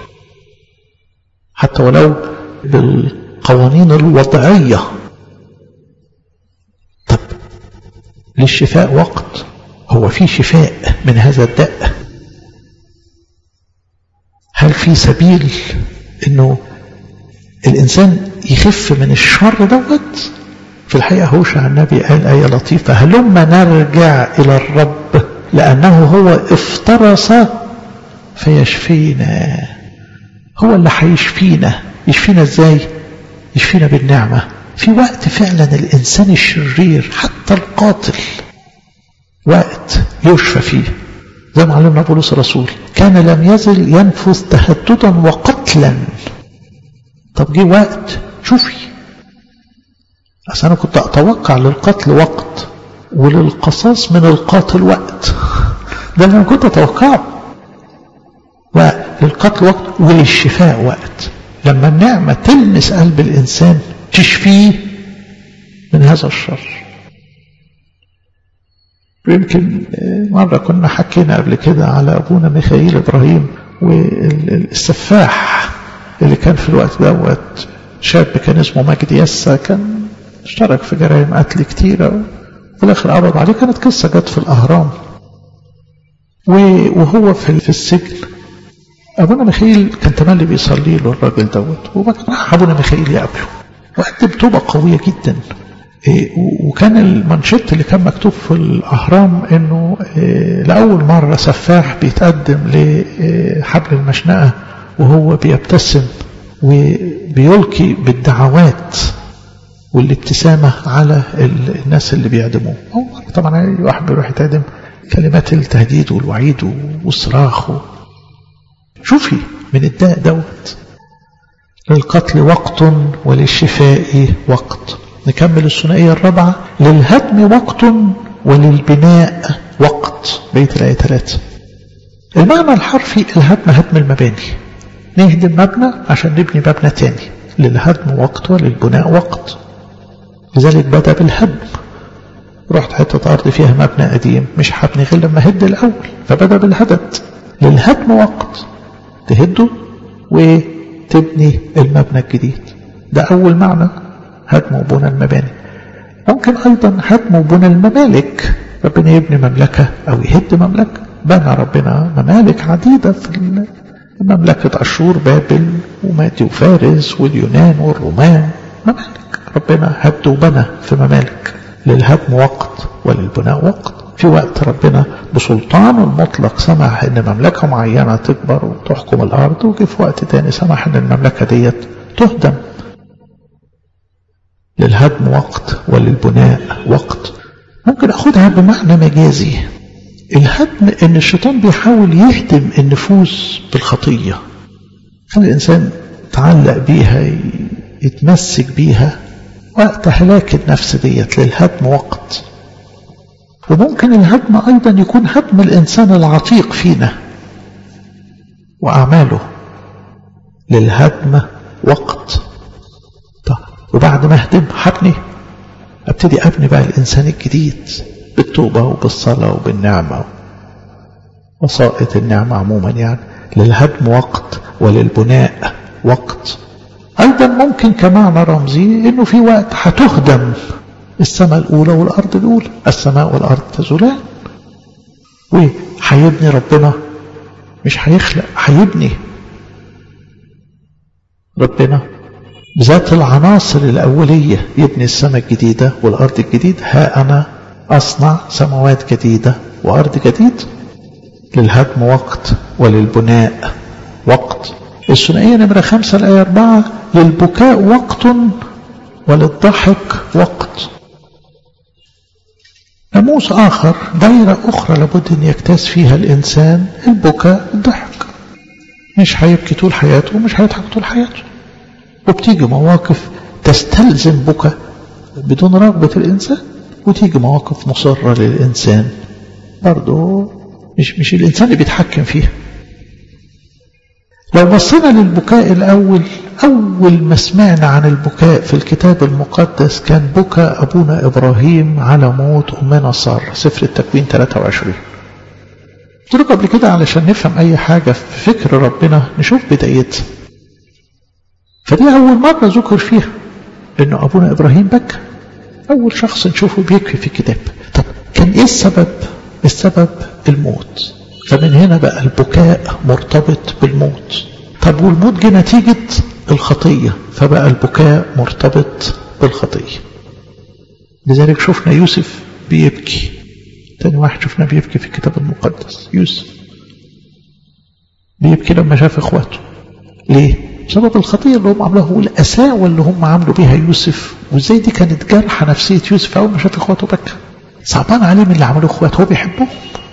حتى ولو بالقوانين الوضعية طب للشفاء وقت هو في شفاء من هذا الداء هل في سبيل انه الانسان يخف من الشر دوت في الحقيقة هوشع النبي قال آية لطيفة هلما نرجع إلى الرب لأنه هو افترس فيشفينا هو اللي هيشفينا يشفينا ازاي يشفينا بالنعمة في وقت فعلا الإنسان الشرير حتى القاتل وقت يشفى فيه زي ما علمنا بولس الرسول كان لم يزل ينفذ تهددا وقتلا طب جه وقت شوفي أصل أنا كنت أتوقع للقتل وقت وللقصاص من القاتل وقت ده اللي أنا كنت أتوقعه وللقتل وقت وللشفاء وقت لما النعمة تلمس قلب الإنسان تشفيه من هذا الشر يمكن مرة كنا حكينا قبل كده على أبونا ميخائيل إبراهيم والسفاح اللي كان في الوقت دوت شاب كان اسمه مجدي يسا كان اشترك في جرائم قتل كتيرة وفي الآخر قبض عليه كانت قصة جت في الأهرام وهو في السجن أبونا ميخائيل كان تملي بيصلي له الراجل دوت وبعدين راح أبونا ميخائيل يقابله وقدم توبة قوية جدا وكان المانشيت اللي كان مكتوب في الأهرام إنه لأول مرة سفاح بيتقدم لحبل المشنقة وهو بيبتسم وبيلقي بالدعوات والابتسامة على الناس اللي بيعدموه طبعا أي واحد بيروح يتعدم كلمات التهديد والوعيد والصراخ شوفي من الداء دوت للقتل وقت وللشفاء وقت نكمل الثنائية الرابعة للهدم وقت وللبناء وقت بيت الآية ثلاثة المعنى الحرفي الهدم هدم المباني نهدم مبنى عشان نبني مبنى تاني للهدم وقت وللبناء وقت لذلك بدأ بالهدم رحت حتة أرض فيها مبنى قديم مش هبني غير لما هد الأول فبدأ بالهدد للهدم وقت تهده وتبني المبنى الجديد ده أول معنى هدم وبنى المباني ممكن أيضا هدم وبنى الممالك ربنا يبني مملكة أو يهد مملكة بنى ربنا ممالك عديدة في مملكة أشور بابل ومادي وفارس واليونان والرومان ممالك ربنا هد وبنى في ممالك للهدم وقت وللبناء وقت في وقت ربنا بسلطانه المطلق سمح ان مملكة معينة تكبر وتحكم الارض وفي في وقت تاني سمح ان المملكة ديت تهدم للهدم وقت وللبناء وقت ممكن اخدها بمعنى مجازي الهدم ان الشيطان بيحاول يهدم النفوس بالخطية خلي الانسان تعلق بيها يتمسك بيها وقت هلاك النفس ديت للهدم وقت وممكن الهدم أيضا يكون هدم الإنسان العتيق فينا وأعماله للهدم وقت طيب وبعد ما أهدم هبني أبتدي أبني بقى الإنسان الجديد بالتوبة وبالصلاة وبالنعمة وسائط النعمة عموما يعني للهدم وقت وللبناء وقت أيضا ممكن كمعنى رمزي أنه في وقت هتهدم السماء الأولى والأرض الأولى السماء والأرض تزولان وهيبني ربنا مش هيخلق هيبني ربنا بذات العناصر الأولية يبني السماء الجديدة والأرض الجديد ها أنا أصنع سماوات جديدة وأرض جديد للهدم وقت وللبناء وقت الثنائية نمرة خمسة الآية أربعة للبكاء وقت وللضحك وقت ناموس آخر دائرة أخرى لابد أن يجتاز فيها الإنسان البكاء الضحك مش هيبكي طول حياته ومش هيضحك طول حياته وبتيجي مواقف تستلزم بكاء بدون رغبة الإنسان وتيجي مواقف مصرة للإنسان برضه مش مش الإنسان اللي بيتحكم فيها لو بصينا للبكاء الأول أول ما سمعنا عن البكاء في الكتاب المقدس كان بكاء أبونا إبراهيم على موت أمنا سارة سفر التكوين 23 قلت لكم قبل كده علشان نفهم أي حاجة في فكر ربنا نشوف بدايتها فدي أول مرة ذكر فيها إنه أبونا إبراهيم بكى أول شخص نشوفه بيكفي في الكتاب طب كان إيه السبب؟ السبب الموت فمن هنا بقى البكاء مرتبط بالموت طب والموت جه نتيجة الخطية فبقى البكاء مرتبط بالخطية لذلك شفنا يوسف بيبكي تاني واحد شفنا بيبكي في الكتاب المقدس يوسف بيبكي لما شاف اخواته ليه؟ بسبب الخطية اللي هم عملوها والقساوة اللي هم عملوا بيها يوسف وازاي دي كانت جرحة نفسية يوسف أول ما شاف اخواته بكى صعبان عليه من اللي عملوه اخواته هو بيحبهم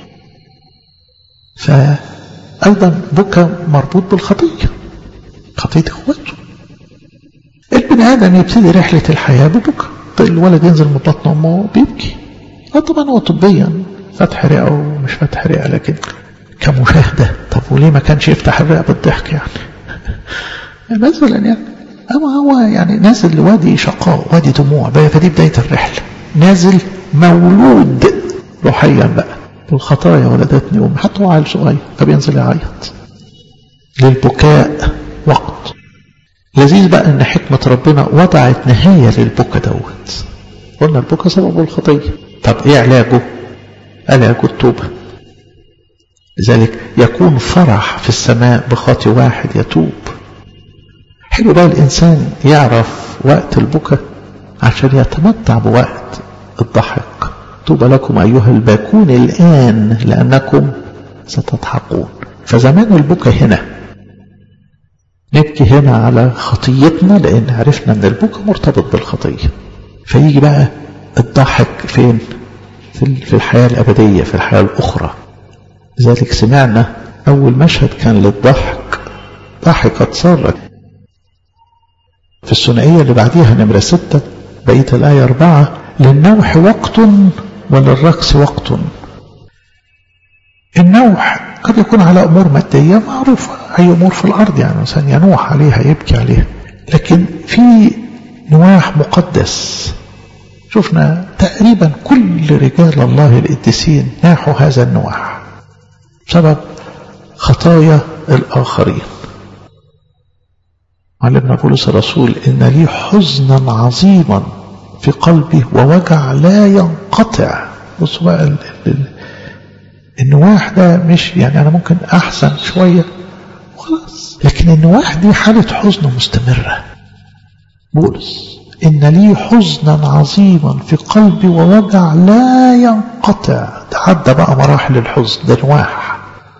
فأيضا بكى مربوط بالخطية خطية اخواته البني آدم يبتدي رحلة الحياة ببكى الولد ينزل من بطن أمه بيبكي اه طبعا هو طبيا فتح رئة ومش فتح رئة لكن كمشاهدة طب وليه ما كانش يفتح الرئة بالضحك يعني مثلا يعني أما هو يعني نازل لوادي شقاء وادي دموع فدي بداية الرحلة نازل مولود روحيا بقى بالخطايا ولدتني أمي حتى هو عيل صغير فبينزل يعيط للبكاء وقت لذيذ بقى ان حكمة ربنا وضعت نهاية للبكاء دوت قلنا البكاء سببه الخطية طب ايه علاجه علاجه التوبة لذلك يكون فرح في السماء بخاطي واحد يتوب حلو بقى الإنسان يعرف وقت البكاء عشان يتمتع بوقت الضحك طوبى لكم أيها الباكون الآن لأنكم ستضحكون فزمان البكاء هنا نبكي هنا على خطيتنا لأن عرفنا أن البكاء مرتبط بالخطية فيجي بقى الضحك فين في الحياة الأبدية في الحياة الأخرى لذلك سمعنا أول مشهد كان للضحك ضحكت سارة في الثنائية اللي بعديها نمرة ستة بقية الآية أربعة للنوح وقت وللرقص وقت النوح قد يكون على أمور مادية معروفة أي أمور في الأرض يعني إنسان ينوح عليها يبكي عليها لكن في نواح مقدس شفنا تقريبا كل رجال الله القديسين ناحوا هذا النواح بسبب خطايا الآخرين علمنا بولس الرسول إن لي حزنا عظيما في قلبي ووجع لا ينقطع بصوا بقى ال ال النواح ده مش يعني أنا ممكن أحسن شوية وخلاص لكن النواح دي حالة حزن مستمرة بولس إن لي حزنا عظيما في قلبي ووجع لا ينقطع تعدى بقى مراحل الحزن ده نواح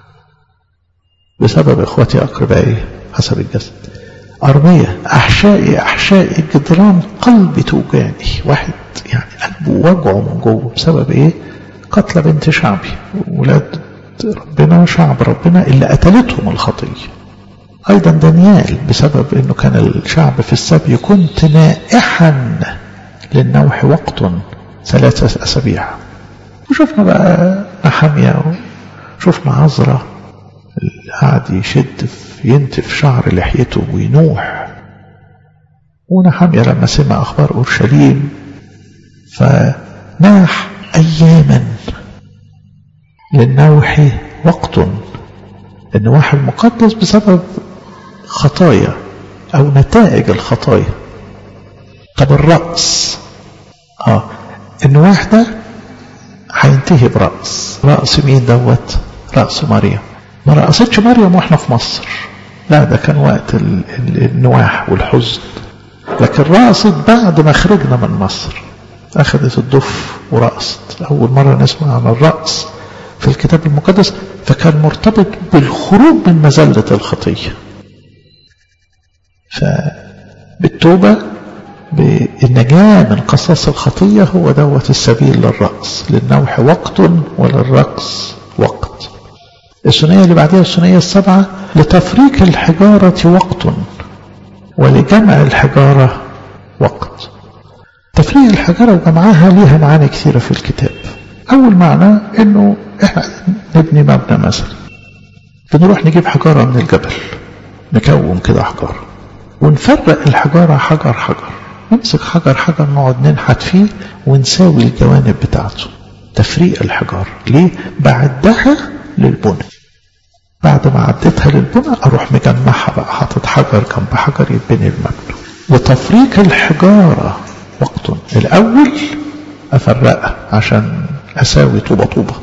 بسبب إخوتي أقربائي حسب الجسد أرمية أحشائي أحشائي جدران قلبي توجعني واحد يعني قلبه وجعه من جوه بسبب إيه قتل بنت شعبي ولاد ربنا شعب ربنا اللي قتلتهم الخطية أيضا دانيال بسبب أنه كان الشعب في السبي كنت نائحا للنوح وقت ثلاثة أسابيع وشفنا بقى نحمية وشفنا عذرة اللي قاعد يشد ينتف شعر لحيته وينوح ونحمية لما سمع أخبار أورشليم فناح أياما للنوح وقت النواح المقدس بسبب خطايا أو نتائج الخطايا طب الرأس آه النواح ده هينتهي برأس رأس مين دوت رأس مريم ما رأستش مريم واحنا في مصر لا ده كان وقت النواح والحزن لكن رأست بعد ما خرجنا من مصر أخذت الضف ورأست أول مرة نسمع عن الرأس في الكتاب المقدس فكان مرتبط بالخروج من مزلة الخطية فبالتوبة بالنجاة من قصاص الخطية هو دوت السبيل للرأس للنوح وقت وللرقص وقت الثنية اللي بعدها الثنية السبعة لتفريق الحجارة وقت ولجمع الحجارة وقت تفريق الحجارة وجمعها ليها معاني كثيرة في الكتاب أول معنى إنه إحنا نبني مبنى مثلا بنروح نجيب حجارة من الجبل نكون كده حجارة ونفرق الحجارة حجر حجر نمسك حجر حجر نقعد ننحت فيه ونساوي الجوانب بتاعته تفريق الحجارة ليه؟ بعدها للبنى بعد ما عديتها للبنى أروح مجمعها بقى حاطط حجر جنب حجر يتبني المبنى لتفريق الحجارة وقت الأول أفرقها عشان أساوي طوبة طوبة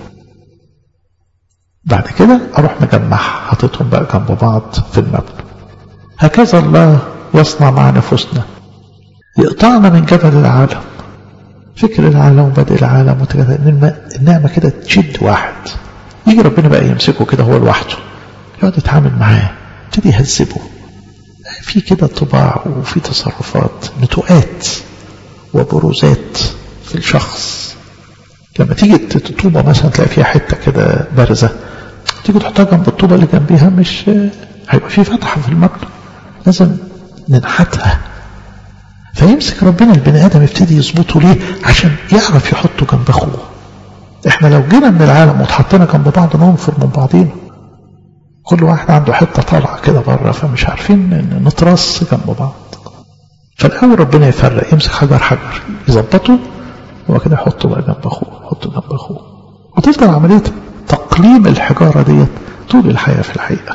بعد كده أروح مجمعها حاططهم بقى جنب بعض في المبنى هكذا الله يصنع مع نفوسنا يقطعنا من جبل العالم فكر العالم وبدء العالم النعمة كده تشد واحد يجي ربنا بقى يمسكه كده هو لوحده يقعد يتعامل معاه يبتدي يهذبه في كده طباع وفي تصرفات نتوءات وبروزات في الشخص لما تيجي طوبة مثلا تلاقي فيها حتة كده بارزة تيجي تحطها جنب الطوبة اللي جنبيها مش هيبقى في فتحة في المبنى لازم ننحتها فيمسك ربنا البني آدم يبتدي يظبطه ليه عشان يعرف يحطه جنب أخوه احنا لو جينا من العالم واتحطينا جنب بعض ننفر من بعضينا كل واحد عنده حتة طالعة كده بره فمش عارفين نترص جنب بعض فالأول ربنا يفرق يمسك حجر حجر يظبطه وبعد كده يحطه بقى جنب أخوه يحطه جنب أخوه وتفضل عملية تقليم الحجارة ديت طول الحياة في الحقيقة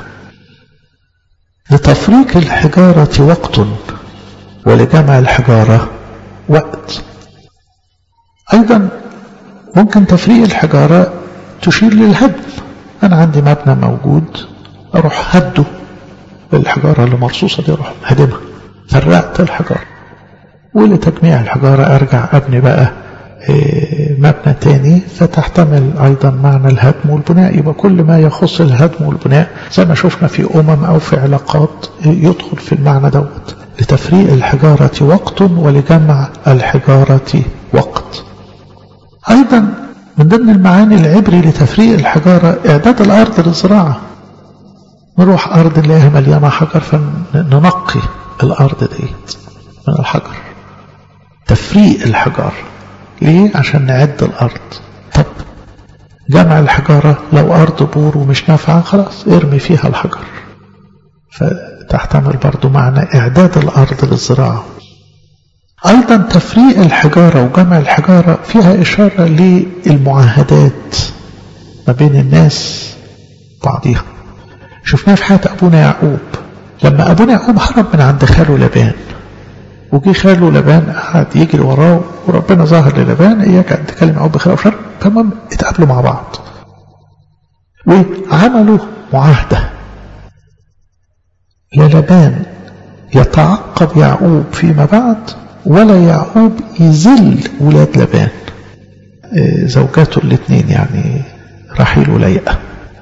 لتفريق الحجارة وقت ولجمع الحجارة وقت أيضا ممكن تفريق الحجارة تشير للهدم أنا عندي مبنى موجود أروح هده الحجارة اللي مرصوصة دي أروح هدمها فرقت الحجارة ولتجميع الحجارة أرجع أبني بقى مبنى تاني فتحتمل أيضا معنى الهدم والبناء يبقى كل ما يخص الهدم والبناء زي ما شفنا في أمم أو في علاقات يدخل في المعنى دوت لتفريق الحجارة وقت ولجمع الحجارة وقت أيضا من ضمن المعاني العبري لتفريق الحجارة إعداد الأرض للزراعة نروح أرض نلاقيها مليانة حجر فننقي الأرض ديت من الحجر تفريق الحجار ليه؟ عشان نعد الأرض طب جمع الحجارة لو أرض بور ومش نافعة خلاص ارمي فيها الحجر فتحتمل برضو معنى إعداد الأرض للزراعة أيضا تفريق الحجارة وجمع الحجارة فيها إشارة للمعاهدات ما بين الناس بعضيها شفناها في حياة أبونا يعقوب لما أبونا يعقوب هرب من عند خاله لبان وجي خاله لبان قعد يجري وراه وربنا ظهر للبان إياك أن تكلم يعقوب بخير وشر فالمهم اتقابلوا مع بعض وعملوا معاهدة للبان يتعقب يعقوب فيما بعد ولا يعقوب يذل ولاد لبان زوجاته الاثنين يعني رحيل وليئة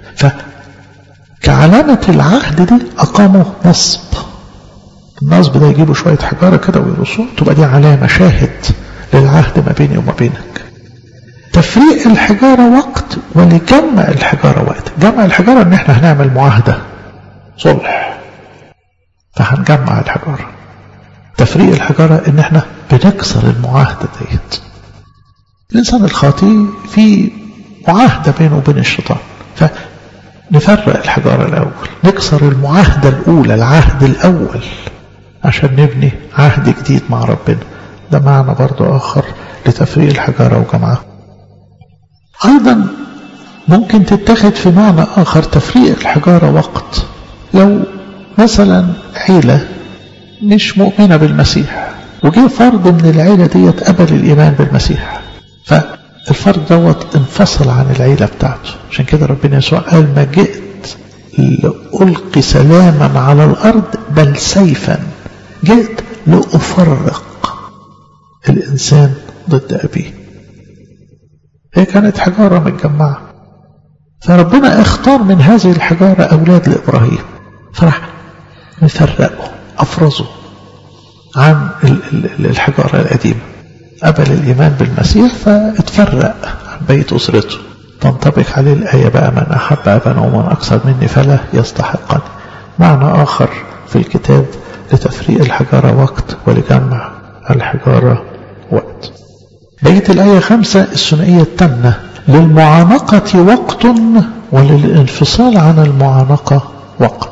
فكعلامة العهد دي أقاموا نصب النصب ده يجيبوا شوية حجارة كده ويرصوه تبقى دي علامة شاهد للعهد ما بيني وما بينك تفريق الحجارة وقت ولجمع الحجارة وقت جمع الحجارة ان احنا هنعمل معاهدة صلح فهنجمع الحجارة تفريق الحجارة ان احنا بنكسر المعاهدة ديت الانسان الخاطئ في معاهدة بينه وبين الشيطان فنفرق الحجارة الاول نكسر المعاهدة الاولى العهد الاول عشان نبني عهد جديد مع ربنا ده معنى برضو اخر لتفريق الحجارة وجمعها ايضا ممكن تتخذ في معنى اخر تفريق الحجارة وقت لو مثلا عيلة مش مؤمنة بالمسيح وجه فرد من العيلة ديت قبل الإيمان بالمسيح فالفرد دوت انفصل عن العيلة بتاعته عشان كده ربنا يسوع قال ما جئت لألقي سلاما على الأرض بل سيفا جئت لأفرق الإنسان ضد أبيه هي كانت حجارة متجمعة فربنا اختار من هذه الحجارة أولاد لإبراهيم فراح مفرقه أفرزه عن الحجارة القديمة قبل الإيمان بالمسيح فاتفرق عن بيت أسرته تنطبق عليه الآية بقى من أحب أبا ومن أكثر مني فلا يستحقني معنى آخر في الكتاب لتفريق الحجارة وقت ولجمع الحجارة وقت بيت الآية خمسة الثنائية التامنة للمعانقة وقت وللانفصال عن المعانقة وقت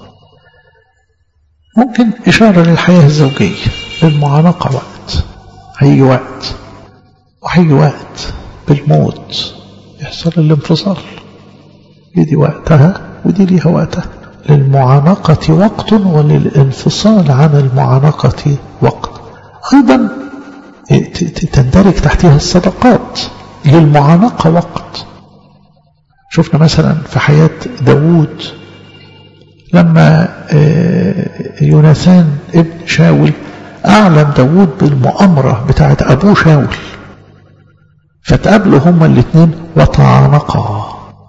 ممكن إشارة للحياة الزوجية للمعانقة وقت هيجي وقت وهيجي وقت بالموت يحصل الانفصال دي وقتها ودي ليها وقتها للمعانقة وقت وللانفصال عن المعانقة وقت أيضا تندرج تحتها الصدقات للمعانقة وقت شفنا مثلا في حياة داوود لما يوناثان ابن شاول أعلم داوود بالمؤامرة بتاعت أبوه شاول فتقابلوا هما الاثنين وتعانقا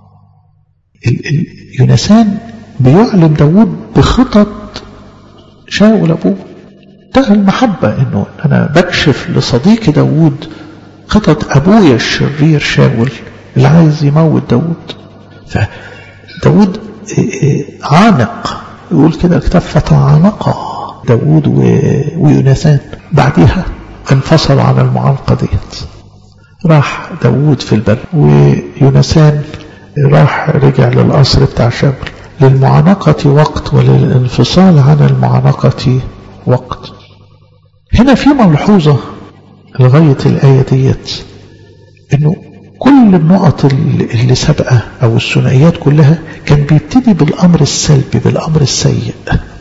يوناثان بيعلم داوود بخطط شاول أبوه ده المحبة انه انا بكشف لصديقي داوود خطط ابويا الشرير شاول اللي عايز يموت داوود فداوود عانق يقول كده الكتاب فتعانقا داوود ويوناثان بعدها انفصلوا عن المعانقة ديت راح داوود في البر ويوناثان راح رجع للقصر بتاع شاول للمعانقة وقت وللانفصال عن المعانقة وقت هنا في ملحوظة لغاية الآية ديت انه كل النقط اللي سابقة او الثنائيات كلها كان بيبتدي بالامر السلبي بالامر السيء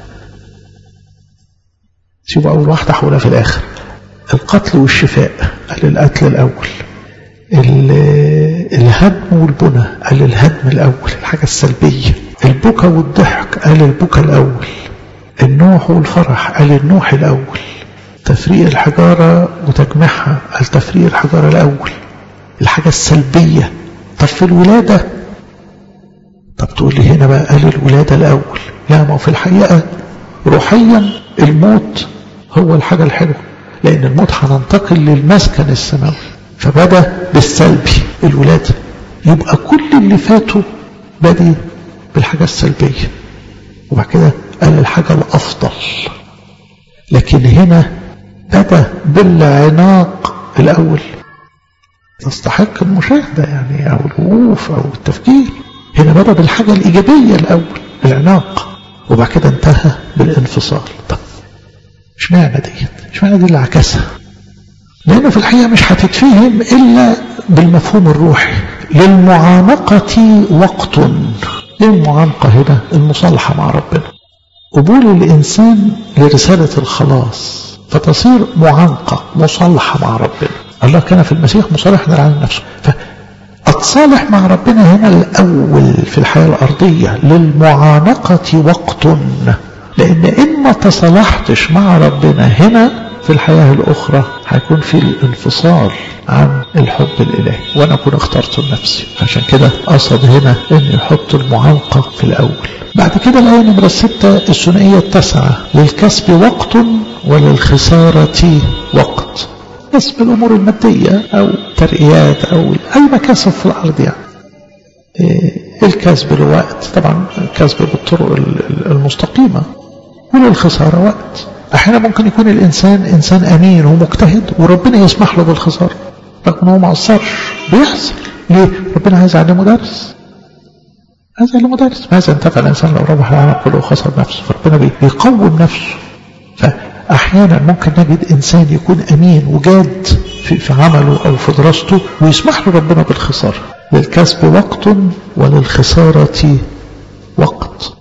سيبوا اول واحدة حولها في الاخر القتل والشفاء قال القتل الاول الهدم والبنى قال الهدم الاول الحاجة السلبية البكا والضحك قال البكا الاول النوح والفرح قال النوح الاول تفريق الحجارة وتجميعها قال تفريق الحجارة الأول الحاجة السلبية طب في الولادة طب تقول لي هنا بقى قال الولادة الأول لا ما هو في الحقيقة روحيا الموت هو الحاجة الحلوة لأن الموت هننتقل للمسكن السماوي فبدأ بالسلبي الولادة يبقى كل اللي فاتوا بدي بالحاجة السلبية وبعد كده قال الحاجة الأفضل لكن هنا بدأ بالعناق الأول تستحق المشاهدة يعني أو الوقوف أو التفكير هنا بدأ بالحاجة الإيجابية الأول العناق وبعد كده انتهى بالانفصال طب اشمعنى ديت اشمعنى دي اللي عكسها لأنه في الحقيقة مش هتتفهم إلا بالمفهوم الروحي للمعانقة وقت ايه المعانقة هنا المصالحة مع ربنا قبول الإنسان لرسالة الخلاص فتصير معانقة مصالحة مع ربنا الله كان في المسيح مصالحا عن نفسه فأتصالح مع ربنا هنا الأول في الحياة الأرضية للمعانقة وقت لأن إن ما تصالحتش مع ربنا هنا في الحياة الأخرى هيكون في الانفصال عن الحب الإلهي وأنا أكون اخترت لنفسي عشان كده قصد هنا أن يحط المعانقة في الأول بعد كده الآية نمرة ستة الثنائية التاسعة للكسب وقت وللخسارة وقت كسب الأمور المادية أو ترقيات أو أي مكاسب في الأرض يعني إيه الكسب لوقت طبعا الكسب بالطرق المستقيمة وللخسارة وقت أحيانا ممكن يكون الإنسان إنسان أمين ومجتهد وربنا يسمح له بالخسارة رغم أنه ما قصرش بيحصل ليه؟ ربنا عايز يعلمه درس عايز يعلمه درس ماذا انتفع الإنسان لو ربح العالم كله وخسر نفسه فربنا بيقوم نفسه فأحيانا ممكن نجد إنسان يكون أمين وجاد في, في عمله أو في دراسته ويسمح له ربنا بالخسارة للكسب وقت وللخسارة وقت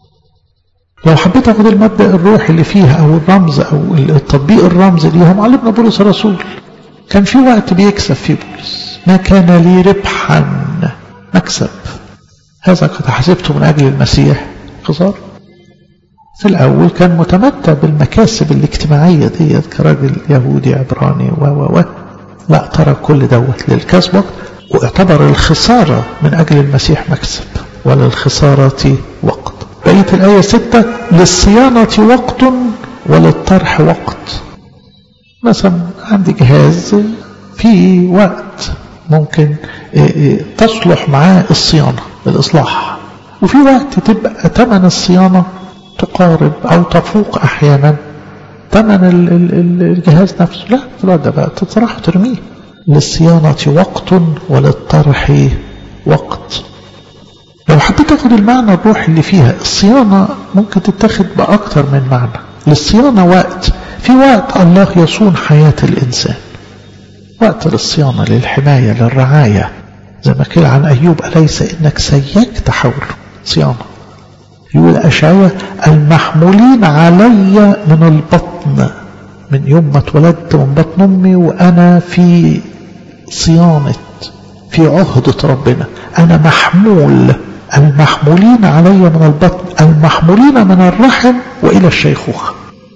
لو حبيت اخد المبدا الروحي اللي فيها او الرمز او التطبيق الرمز ليها معلمنا بولس الرسول كان في وقت بيكسب فيه بولس ما كان لي ربحا مكسب هذا قد حسبته من اجل المسيح خسارة في الاول كان متمتع بالمكاسب الاجتماعيه ديت كراجل يهودي عبراني و و و لا ترك كل دوت للكسب واعتبر الخساره من اجل المسيح مكسب وللخساره وقت بقية الآية ستة للصيانة وقت وللطرح وقت مثلا عندي جهاز في وقت ممكن تصلح معاه الصيانة الإصلاح وفي وقت تبقى ثمن الصيانة تقارب أو تفوق أحيانا ثمن الجهاز نفسه لا في الوقت ده بقى تطرح وترميه للصيانة وقت وللطرح وقت لو حبيت اخد المعنى الروحي اللي فيها الصيانة ممكن تتخذ بأكتر من معنى للصيانة وقت في وقت الله يصون حياة الإنسان وقت للصيانة للحماية للرعاية زي ما قيل عن أيوب أليس إنك سيكت حوله صيانة يقول أشعية المحمولين علي من البطن من يوم ما اتولدت من بطن أمي وأنا في صيانة في عهدة ربنا أنا محمول المحمولين علي من البطن المحمولين من الرحم وإلى الشيخوخة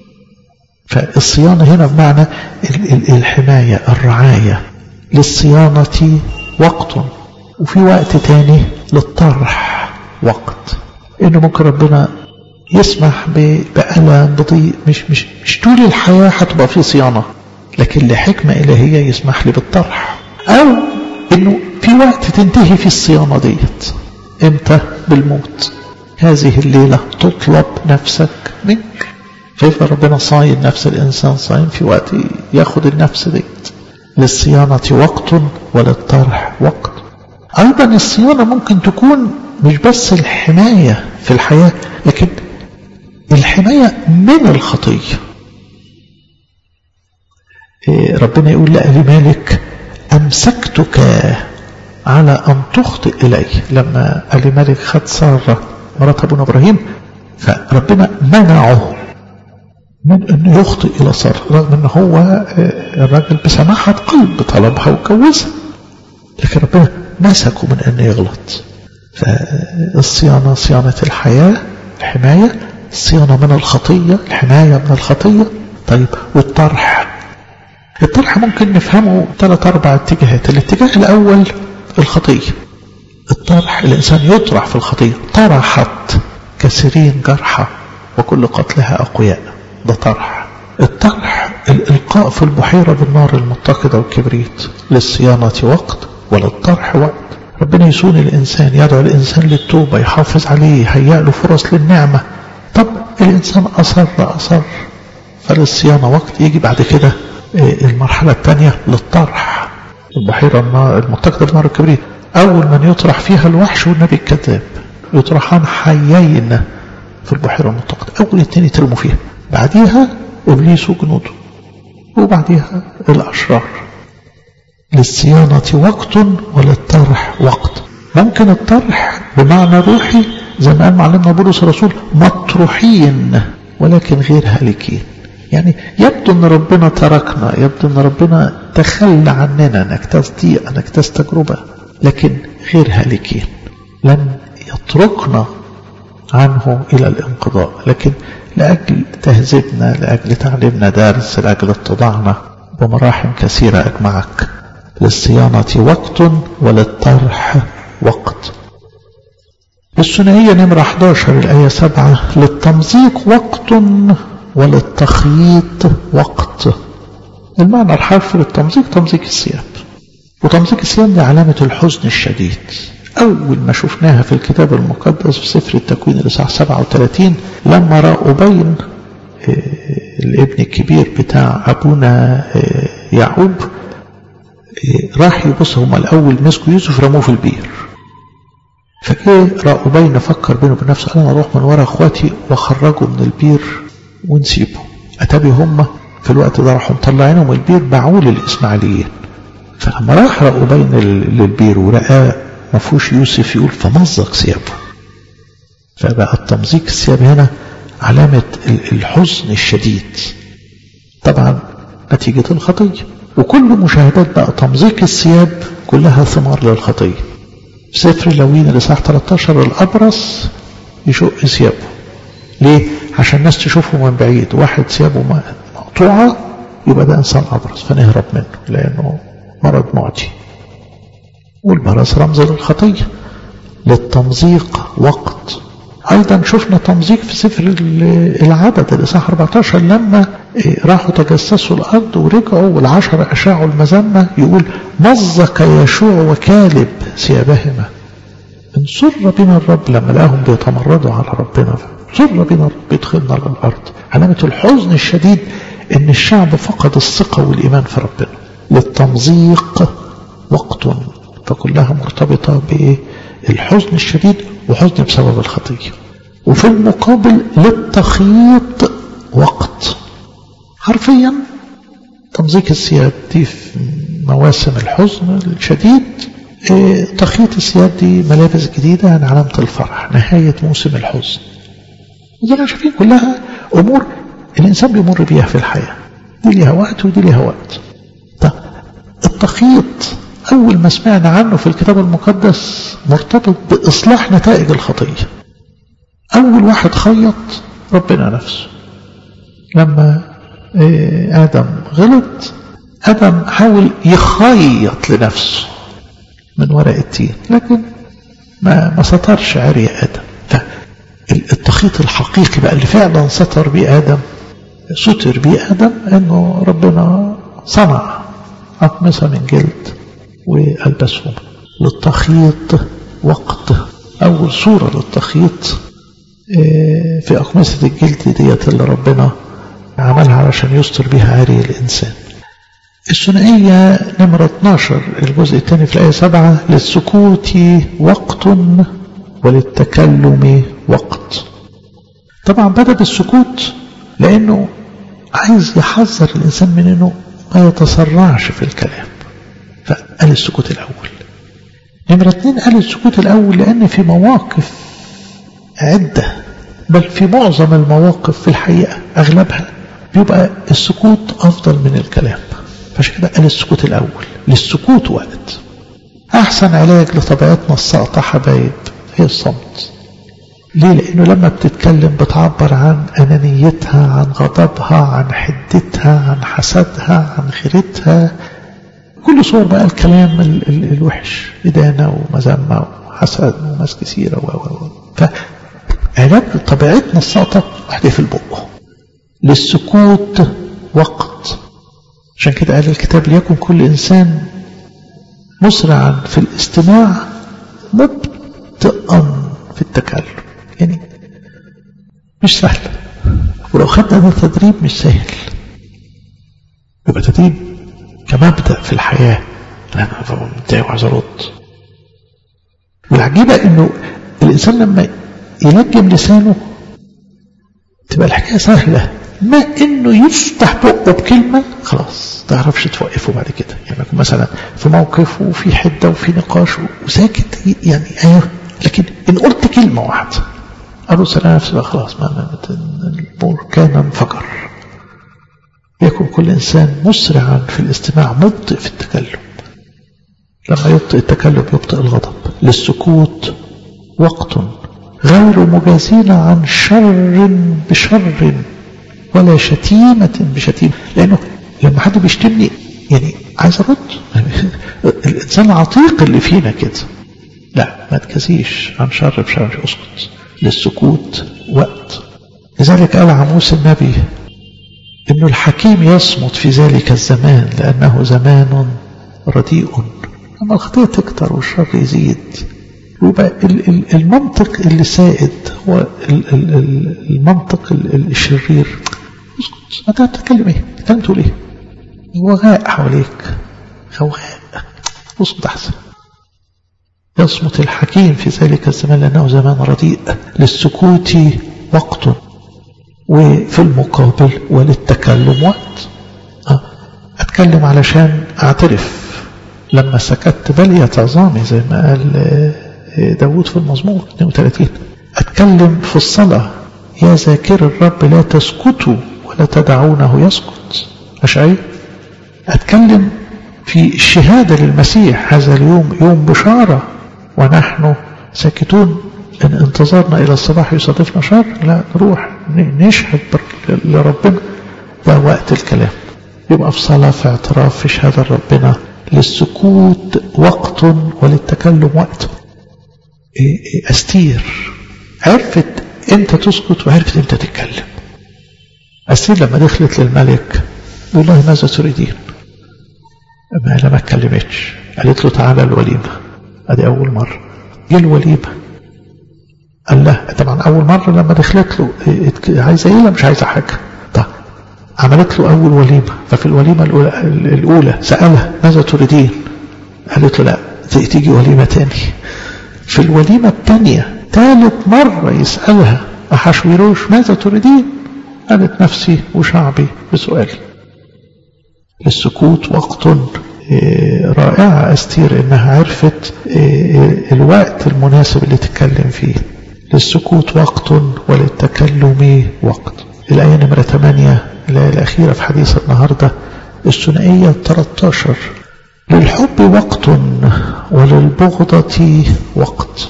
فالصيانة هنا بمعنى الحماية الرعاية للصيانة وقت وفي وقت تاني للطرح وقت إنه ممكن ربنا يسمح بألم بضيق مش مش مش طول الحياة هتبقى في صيانة لكن لحكمة إلهية يسمح لي بالطرح أو إنه في وقت تنتهي في الصيانة ديت امتى بالموت هذه الليلة تطلب نفسك منك فيبقى ربنا صاين نفس الإنسان صاين في وقت ياخد النفس ديت للصيانة وقت وللطرح وقت أيضا الصيانة ممكن تكون مش بس الحماية في الحياة لكن الحماية من الخطية ربنا يقول لأهل مالك أمسكتك على أن تخطئ إلي لما أهل مالك خد سارة مرات أبونا إبراهيم فربنا منعه من أنه يخطئ إلى سارة رغم أنه هو الراجل بسماحة قلب طلبها وجوزها لكن ربنا مسكه من أنه يغلط فالصيانة صيانة الحياة الحماية الصيانة من الخطية الحماية من الخطية طيب والطرح الطرح ممكن نفهمه ثلاث أربع اتجاهات الاتجاه الأول الخطية الطرح الإنسان يطرح في الخطية طرحت كثيرين جرحى وكل قتلها أقوياء ده طرح الطرح الإلقاء في البحيرة بالنار المتقدة والكبريت للصيانة وقت وللطرح وقت ربنا يسون الإنسان يدعو الإنسان للتوبة يحافظ عليه يهيأ له فرص للنعمة طب الإنسان أصر أصر فللصيانة وقت يجي بعد كده المرحلة الثانية للطرح البحيرة المتقدة بالنار الكبريت أول من يطرح فيها الوحش والنبي الكذاب يطرحان حيين في البحيرة المتقدة أول اتنين يترموا فيها بعديها إبليس وجنوده وبعديها الأشرار للصيانة وقت وللطرح وقت ممكن الطرح بمعنى روحي زي ما قال معلمنا بولس الرسول مطروحين ولكن غير هالكين يعني يبدو ان ربنا تركنا يبدو ان ربنا تخلى عننا نجتاز ضيقه نجتاز تجربه لكن غير هالكين لن يتركنا عنه الى الانقضاء لكن لاجل تهذيبنا لاجل تعليمنا درس لاجل اتضاعنا بمراحم كثيره اجمعك للصيانه وقت وللطرح وقت الثنائية نمرة 11 الآية 7 للتمزيق وقت وللتخييط وقت المعنى الحرفي للتمزيق تمزيق الثياب وتمزيق الثياب دي علامة الحزن الشديد أول ما شفناها في الكتاب المقدس في سفر التكوين الإصحاح 37 لما رأوا بين الابن الكبير بتاع أبونا يعقوب راح يبص هما الأول مسكوا يوسف رموه في البير فجه رأوا بين فكر بينه وبين نفسه قال أنا أروح من ورا إخواتي وأخرجه من البير ونسيبه أتابي هم في الوقت ده راحوا مطلعينهم البير باعوه للإسماعيليين فلما راح رأوا بين للبير ولقاه ما فيهوش يوسف يقول فمزق ثيابه فبقى التمزيق الثياب هنا علامة الحزن الشديد طبعا نتيجة الخطية وكل مشاهدات بقى تمزيق الثياب كلها ثمار للخطية سفر اللوين الإصحاح 13 الأبرص يشق ثيابه ليه؟ عشان الناس تشوفه من بعيد واحد ثيابه مقطوعة يبقى ده إنسان أبرص فنهرب منه لأنه مرض معدي والبرص رمز للخطية للتمزيق وقت أيضا شفنا تمزيق في سفر العدد الإصحاح 14 لما راحوا تجسسوا الأرض ورجعوا والعشرة أشاعوا المذمة يقول مزق يشوع وكالب ثيابهما إن سر بنا الرب لما لقاهم بيتمردوا على ربنا سر بنا الرب يدخلنا للأرض علامة الحزن الشديد إن الشعب فقد الثقة والإيمان في ربنا للتمزيق وقت فكلها مرتبطة بالحزن الشديد وحزن بسبب الخطية وفي المقابل للتخييط وقت حرفيا تمزيق الثياب دي في مواسم الحزن الشديد اه تخييط الثياب دي ملابس جديدة عن علامة الفرح نهاية موسم الحزن زي ما شايفين كلها أمور الإنسان بيمر بيها في الحياة دي ليها وقت ودي ليها وقت طب التخييط أول ما سمعنا عنه في الكتاب المقدس مرتبط بإصلاح نتائج الخطية أول واحد خيط ربنا نفسه لما آدم غلط آدم حاول يخيط لنفسه من ورق التين لكن ما ما سترش عري آدم فالتخيط الحقيقي بقى اللي فعلا ستر بيه آدم ستر بيه آدم أنه ربنا صنع أقمصة من جلد وألبسهم للتخييط وقت أول صورة للتخييط في أقمصة الجلد ديت اللي ربنا عملها علشان يستر بها عري الإنسان الثنائية نمرة 12 الجزء الثاني في الآية 7 للسكوت وقت وللتكلم وقت طبعا بدأ بالسكوت لأنه عايز يحذر الإنسان من أنه ما يتسرعش في الكلام فقال السكوت الأول نمرة اثنين قال السكوت الأول لأن في مواقف عدة بل في معظم المواقف في الحقيقة أغلبها بيبقى السكوت أفضل من الكلام فعشان كده قال السكوت الأول للسكوت وقت أحسن علاج لطبيعتنا الساقطة حبايب هي الصمت ليه لأنه لما بتتكلم بتعبر عن أنانيتها عن غضبها عن حدتها عن حسدها عن غيرتها كل صور بقى الكلام ال ال الوحش إدانة ومذمة وحسد وناس كثيرة و و فعلاج طبيعتنا الساقطة واحدة في البق للسكوت وقت عشان كده قال الكتاب ليكن كل إنسان مسرعا في الاستماع مبطئا في التكلم يعني مش سهل ولو خدنا ده تدريب مش سهل يبقى تدريب كمبدأ في الحياة أنا متضايق وعايز أرد والعجيبة إنه الإنسان لما يلجم لسانه تبقى الحكاية سهلة ما إنه يفتح بقه بكلمة خلاص تعرفش توقفه بعد كده يعني يكون مثلا في موقف وفي حدة وفي نقاش وساكت يعني أيوه لكن إن قلت كلمة واحدة قالوا سلام نفسي خلاص ما الأمور كان انفجر يكون كل إنسان مسرعا في الاستماع مبطئ في التكلم لما يبطئ التكلم يبطئ الغضب للسكوت وقت غير مجازين عن شر بشر ولا شتيمة بشتيمة لأنه لما حد بيشتمني يعني عايز أرد الإنسان العتيق اللي فينا كده لا ما تكزيش عن شر بشر اسكت للسكوت وقت لذلك قال عموس النبي إنه الحكيم يصمت في ذلك الزمان لأنه زمان رديء أما الخطية تكتر والشر يزيد ويبقى المنطق اللي سائد هو المنطق الشرير اسكت ما تتكلم ايه تتكلم تقول ايه وغاء حواليك غواء اسكت احسن يصمت الحكيم في ذلك الزمان لأنه زمان رديء للسكوت وقت وفي المقابل وللتكلم وقت أتكلم علشان أعترف لما سكت بليت عظامي زي ما قال داود في المزمور 32 أتكلم في الصلاة يا ذاكر الرب لا تسكتوا ولا تدعونه يسكت أشعي أتكلم في الشهادة للمسيح هذا اليوم يوم بشارة ونحن ساكتون إن انتظرنا إلى الصباح يصادفنا شر لا نروح نشهد لربنا ده وقت الكلام يبقى في صلاة في اعتراف في شهادة ربنا للسكوت وقت وللتكلم وقت أستير عرفت امتى تسكت وعرفت امتى تتكلم أستير لما دخلت للملك والله ماذا تريدين ما لما اتكلمتش قالت له تعالى الوليمة ادي أول مرة جه الوليمة قال لها طبعا أول مرة لما دخلت له عايزة إيه لا مش عايزة حاجة طب عملت له أول وليمة ففي الوليمة الأولى, الأولى سألها ماذا تريدين قالت له لا تيجي وليمة تاني في الوليمة الثانية ثالث مرة يسألها أحشويروش ماذا تريدين قالت نفسي وشعبي بسؤالي للسكوت وقت رائعة أستير إنها عرفت الوقت المناسب اللي تتكلم فيه للسكوت وقت وللتكلم وقت الآية نمرة 8 الآية الأخيرة في حديث النهاردة الثنائية 13 للحب وقت وللبغضة وقت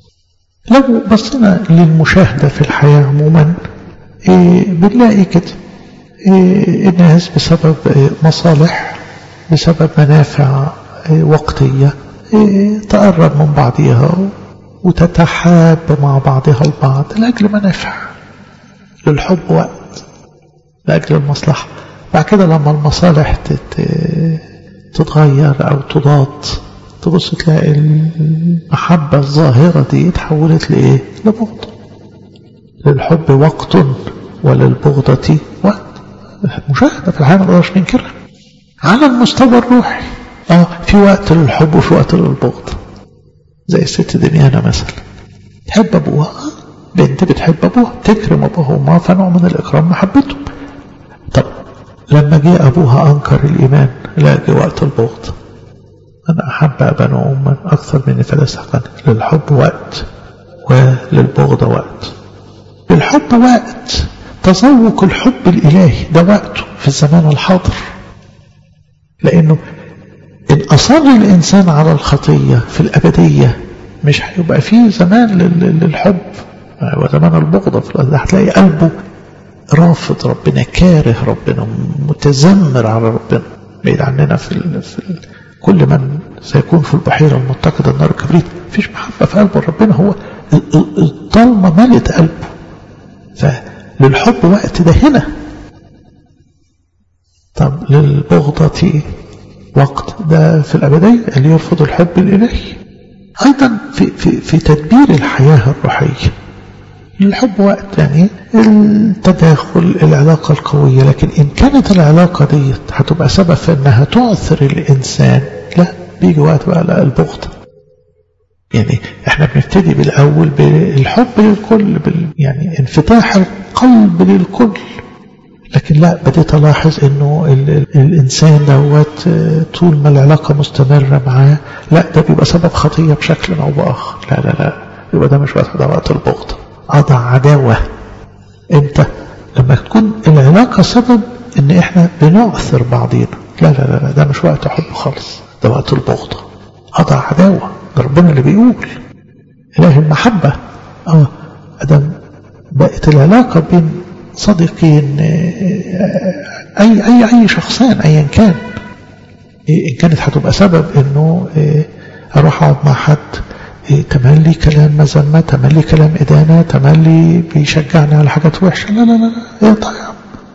لو بصينا للمشاهدة في الحياة عموما إيه بنلاقي كده إيه الناس بسبب إيه مصالح بسبب منافع وقتية تقرب من بعضها وتتحاب مع بعضها البعض لأجل منافع للحب وقت لأجل المصلحة بعد كده لما المصالح تتغير أو تضاد تبص تلاقي المحبة الظاهرة دي اتحولت لإيه؟ لبغض للحب وقت وللبغضة وقت مشاهدة في الحياة ما نقدرش ننكرها على المستوى الروحي اه في وقت للحب وفي وقت للبغض زي الست دميانة مثلا تحب ابوها بنت بتحب ابوها تكرم ابوها وامها فنوع من الاكرام محبته طب لما جه ابوها انكر الايمان لا جه وقت البغض انا احب ابا واما اكثر مني فلسقا للحب وقت وللبغض وقت للحب وقت تذوق الحب الالهي ده وقته في الزمان الحاضر لأنه إن أصر الإنسان على الخطية في الأبدية مش هيبقى فيه زمان للحب وزمان البغضة في الأرض هتلاقي قلبه رافض ربنا كاره ربنا متذمر على ربنا بعيد عننا في, ال... في ال... كل من سيكون في البحيرة المتقدة النار الكبريت مفيش محبة في قلبه ربنا هو الظلمة ملت قلبه فللحب وقت ده هنا طب للبغضة وقت ده في الأبدية اللي يرفض الحب الإلهي أيضا في, في, في تدبير الحياة الروحية الحب وقت يعني التداخل العلاقة القوية لكن إن كانت العلاقة دي هتبقى سبب في أنها تعثر الإنسان لا بيجي وقت بقى لا البغضة يعني احنا بنبتدي بالأول بالحب للكل بال يعني انفتاح القلب للكل لكن لا بديت ألاحظ أنه ال ال الإنسان دوت طول ما العلاقة مستمرة معاه لا ده بيبقى سبب خطية بشكل أو بآخر لا لا لا يبقى ده مش وقت ده وقت البغضة أضع عداوة امتى لما تكون العلاقة سبب ان احنا بنعثر بعضينا لا لا لا ده مش وقت حب خالص ده وقت البغضة أضع عداوة ده ربنا اللي بيقول إله المحبة اه ادم بقت العلاقة بين صديقين أي أي أي شخصان أيا كان إن كانت هتبقى سبب إنه أروح أقعد مع حد تملي كلام مذمة تملي كلام إدانة تملي بيشجعني على حاجات وحشة لا لا لا لا اقطع يا عم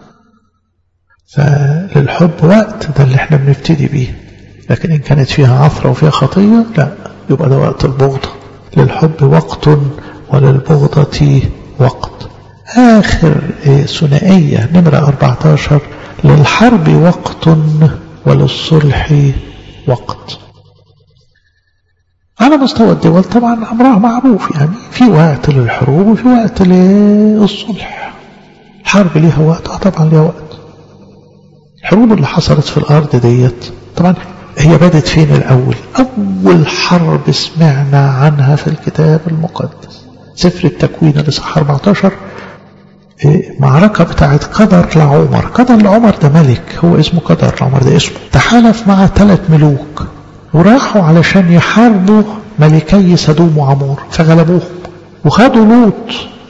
فللحب وقت ده اللي احنا بنبتدي بيه لكن إن كانت فيها عثرة وفيها خطية لا يبقى ده وقت البغضة للحب وقت وللبغضة وقت آخر ثنائية نمرة 14 للحرب وقت وللصلح وقت على مستوى الدول طبعا أمرها معروف يعني في وقت للحروب وفي وقت للصلح الحرب ليها وقت اه طبعا ليها وقت الحروب اللي حصلت في الأرض ديت طبعا هي بدت فين الأول أول حرب سمعنا عنها في الكتاب المقدس سفر التكوين الإصحاح 14 معركة بتاعت قدر لعمر قدر لعمر ده ملك هو اسمه قدر لعمر ده اسمه تحالف مع ثلاث ملوك وراحوا علشان يحاربوا ملكي سدوم وعمور فغلبوهم وخدوا لوط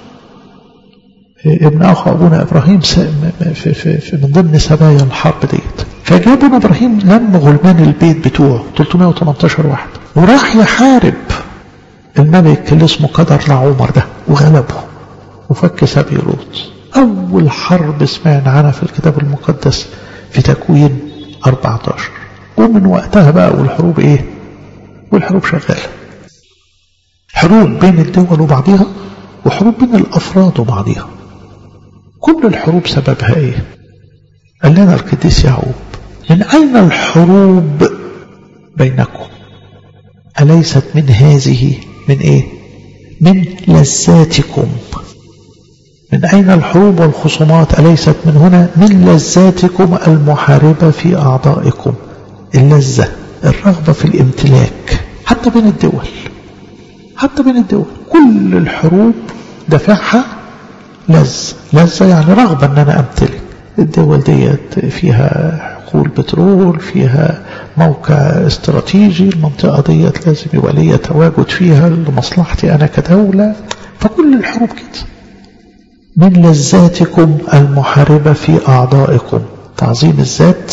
ابن أخو أبونا إبراهيم في, في, في من ضمن سبايا الحرب ديت فجابوا ابراهيم لم غلمان البيت بتوعه 318 واحد وراح يحارب الملك اللي اسمه قدر لعمر ده وغلبه وفك سبي لوط أول حرب سمعنا عنها في الكتاب المقدس في تكوين 14 ومن وقتها بقى والحروب ايه والحروب شغالة حروب بين الدول وبعضها وحروب بين الأفراد وبعضها كل الحروب سببها ايه قال لنا القديس يعقوب من أين الحروب بينكم أليست من هذه من ايه من لذاتكم من أين الحروب والخصومات أليست من هنا من لذاتكم المحاربة في أعضائكم اللذة الرغبة في الامتلاك حتى بين الدول حتى بين الدول كل الحروب دافعها لذة لذة يعني رغبة ان انا امتلك الدول ديت فيها حقول بترول فيها موقع استراتيجي المنطقة ديت لازم يبقى ليا تواجد فيها لمصلحتي انا كدولة فكل الحروب كده من لذاتكم المحاربة في أعضائكم تعظيم الذات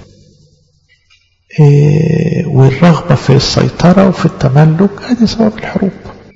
إيه والرغبة في السيطرة وفي التملك هذه سبب الحروب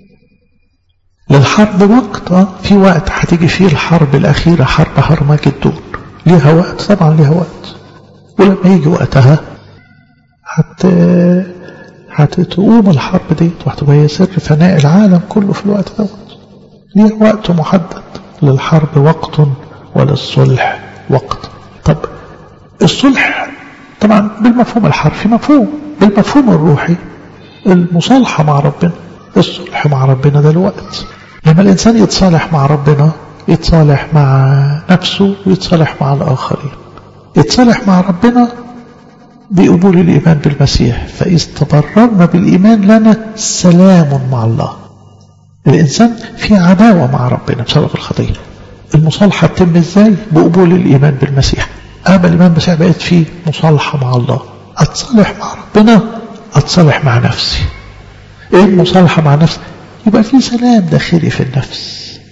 للحرب وقت في وقت هتيجي فيه الحرب الأخيرة حرب هرمجدون ليها وقت طبعا ليها وقت ولما يجي وقتها حت هتقوم الحرب دي وهتبقى هي سر فناء العالم كله في الوقت دوت ليها وقت محدد للحرب وقت وللصلح وقت طب الصلح طبعا بالمفهوم الحرفي مفهوم بالمفهوم الروحي المصالحة مع ربنا الصلح مع ربنا ده الوقت لما الإنسان يتصالح مع ربنا يتصالح مع نفسه ويتصالح مع الآخرين يتصالح مع ربنا بقبول الإيمان بالمسيح فإذ تبررنا بالإيمان لنا سلام مع الله الإنسان في عداوة مع ربنا بسبب الخطية المصالحة تتم إزاي بقبول الإيمان بالمسيح أما الإيمان بالمسيح بقيت فيه مصالحة مع الله أتصالح مع ربنا أتصالح مع نفسي إيه المصالحة مع نفسي يبقى في سلام داخلي في النفس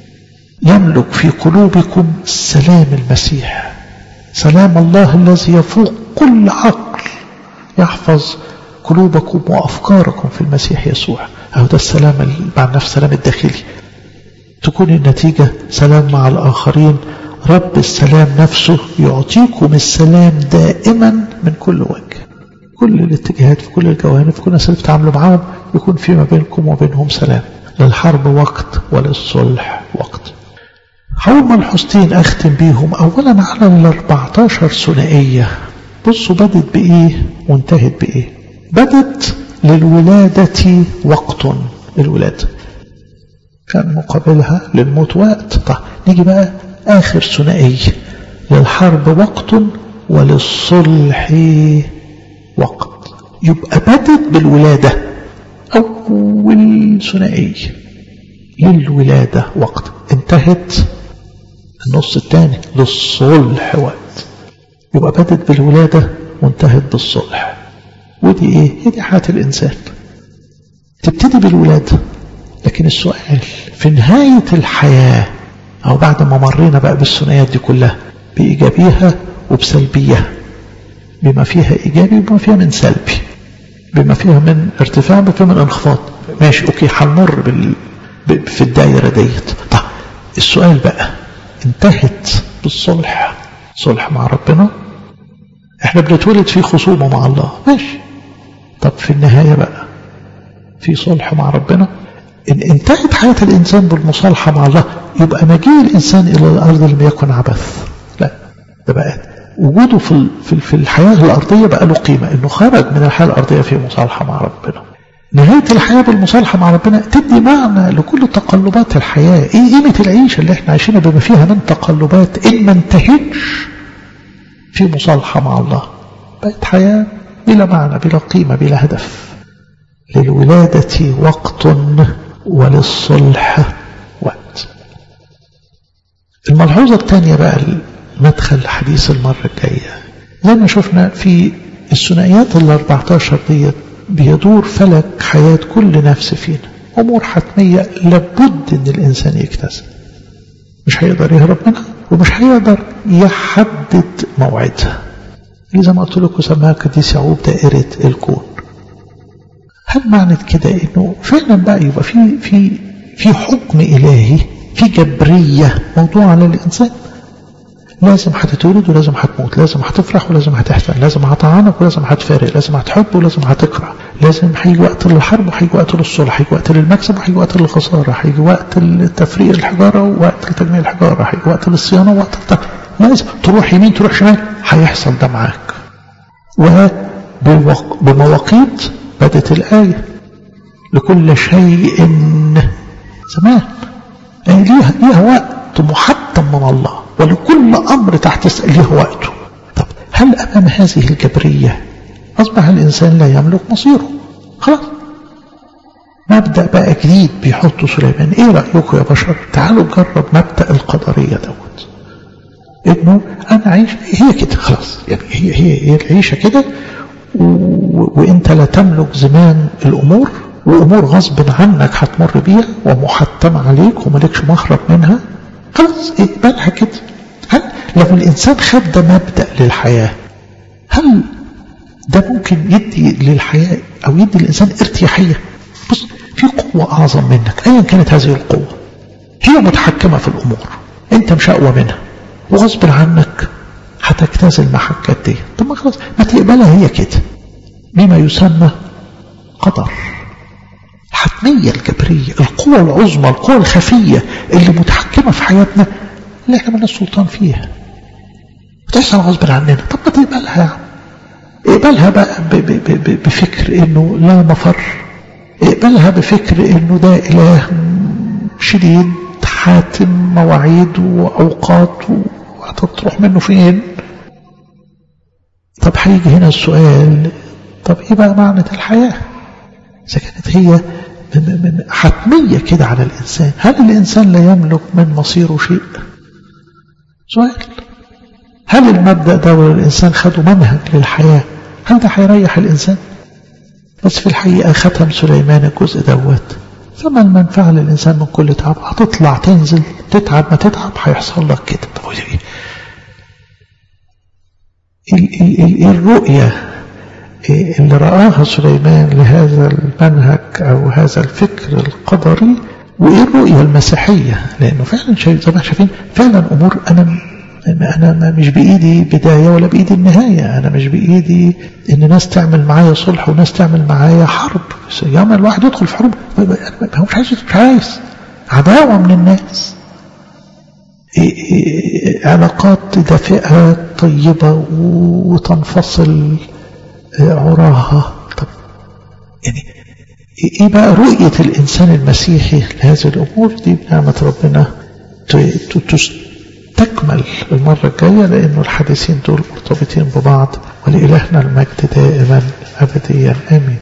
يملك في قلوبكم سلام المسيح سلام الله الذي يفوق كل عقل يحفظ قلوبكم وأفكاركم في المسيح يسوع أهو ده السلام مع النفس السلام الداخلي تكون النتيجة سلام مع الآخرين رب السلام نفسه يعطيكم السلام دائما من كل وجه كل الاتجاهات في كل الجوانب في كل الناس اللي بتتعاملوا معاهم يكون فيما بينكم وبينهم سلام للحرب وقت وللصلح وقت حول ملحوظتين أختم بيهم أولا على ال 14 ثنائية بصوا بدت بإيه وانتهت بإيه بدت للولادة وقت الولادة كان مقابلها للموت وقت طيب نيجي بقى آخر ثنائية للحرب وقت وللصلح وقت يبقى بدت بالولادة أول ثنائية للولادة وقت انتهت النص الثاني للصلح وقت يبقى بدت بالولادة وانتهت بالصلح ودي ايه هي دي حياة الإنسان تبتدي بالولادة لكن السؤال في نهاية الحياة أو بعد ما مرينا بقى بالثنائيات دي كلها بإيجابيها وبسلبيها بما فيها إيجابي وبما فيها من سلبي بما فيها من ارتفاع بما فيها من انخفاض ماشي أوكي هنمر بال... في الدائرة ديت طب السؤال بقى انتهت بالصلح صلح مع ربنا احنا بنتولد في خصومة مع الله ماشي طب في النهاية بقى في صلح مع ربنا إن انتهت حياة الإنسان بالمصالحة مع الله يبقى مجيء الإنسان إلى الأرض لم يكن عبث لا ده بقى وجوده في في الحياة الأرضية بقى له قيمة إنه خرج من الحياة الأرضية في مصالحة مع ربنا نهاية الحياة بالمصالحة مع ربنا تدي معنى لكل تقلبات الحياة ايه قيمة العيشة اللي احنا عايشينها بما فيها من تقلبات ان ما انتهتش في مصالحة مع الله بقت حياة بلا معنى بلا قيمة بلا هدف للولادة وقت وللصلح وقت الملحوظة الثانية بقى المدخل حديث المرة الجاية زي ما شفنا في الثنائيات ال 14 ديت بيدور فلك حياة كل نفس فينا أمور حتمية لابد أن الإنسان يكتسب مش هيقدر يهرب منها ومش هيقدر يحدد موعدها اللي زي ما قلت لكم سماها قديس يعقوب دائرة الكون هل معنى كده انه فعلا بقى يبقى في في في حكم الهي في جبريه موضوع على الانسان لازم هتتولد ولازم هتموت لازم هتفرح ولازم هتحزن لازم هتعانق ولازم هتفارق لازم هتحب ولازم هتكره لازم هيجي وقت للحرب وهيجي وقت للصلح هيجي وقت للمكسب وهيجي وقت للخسارة هيجي وقت لتفريق الحجارة ووقت لتجميع الحجارة هيجي وقت للصيانة ووقت للت... لازم تروح يمين تروح شمال هيحصل ده معاك وبمواقيت بدت الآية لكل شيء زمان يعني ليها, ليها وقت محتم من الله ولكل أمر تحت له وقته طب هل أمام هذه الجبرية أصبح الإنسان لا يملك مصيره خلاص مبدأ بقى جديد بيحطه سليمان ايه رأيكم يا بشر تعالوا نجرب مبدأ القدرية دوت انه انا عايش هي كده خلاص يعني هي هي, هي العيشة كده وانت لا تملك زمان الامور وامور غصب عنك هتمر بيها ومحتمة عليك وملكش مخرج منها خلاص اقبلها كده هل لو الانسان خد ده مبدأ للحياة هل ده ممكن يدي للحياة او يدي الانسان ارتياحية بص في قوة اعظم منك ايا كانت هذه القوة هي متحكمة في الامور انت مش اقوى منها وغصب عنك هتجتاز المحكات دي طب ما خلاص ما تقبلها هي كده بما يسمى قدر الحتمية الجبرية القوة العظمى القوة الخفية اللي متحكمة في حياتنا اللي احنا مالناش سلطان فيها بتحصل غصب عننا طب ما تقبلها يا عم اقبلها بقى ب ب ب بفكر انه لا مفر اقبلها بفكر انه ده اله شديد حاتم مواعيد واوقات وهتروح منه فين طب هيجي هنا السؤال طب ايه بقى معنى الحياة اذا كانت هي حتمية كده على الانسان هل الانسان لا يملك من مصيره شيء سؤال هل المبدأ ده الانسان خده منهج للحياة هل ده هيريح الانسان بس في الحقيقة ختم سليمان الجزء دوت فما المنفعة للإنسان من كل تعب هتطلع تنزل تتعب ما تتعب هيحصل لك كده طب ايه الرؤية اللي رآها سليمان لهذا المنهج أو هذا الفكر القدري وإيه الرؤية المسيحية لأنه فعلا شايف زي ما شايفين فعلا أمور أنا أنا مش بإيدي بداية ولا بإيدي النهاية أنا مش بإيدي إن ناس تعمل معايا صلح وناس تعمل معايا حرب ياما الواحد يدخل في حروب هو مش عايز مش عايز عداوة من الناس علاقات دافئة طيبة وتنفصل عراها طب يعني ايه بقى رؤية الإنسان المسيحي لهذه الأمور دي بنعمة ربنا تكمل المرة الجاية لأنه الحديثين دول مرتبطين ببعض ولإلهنا المجد دائما أبديا آمين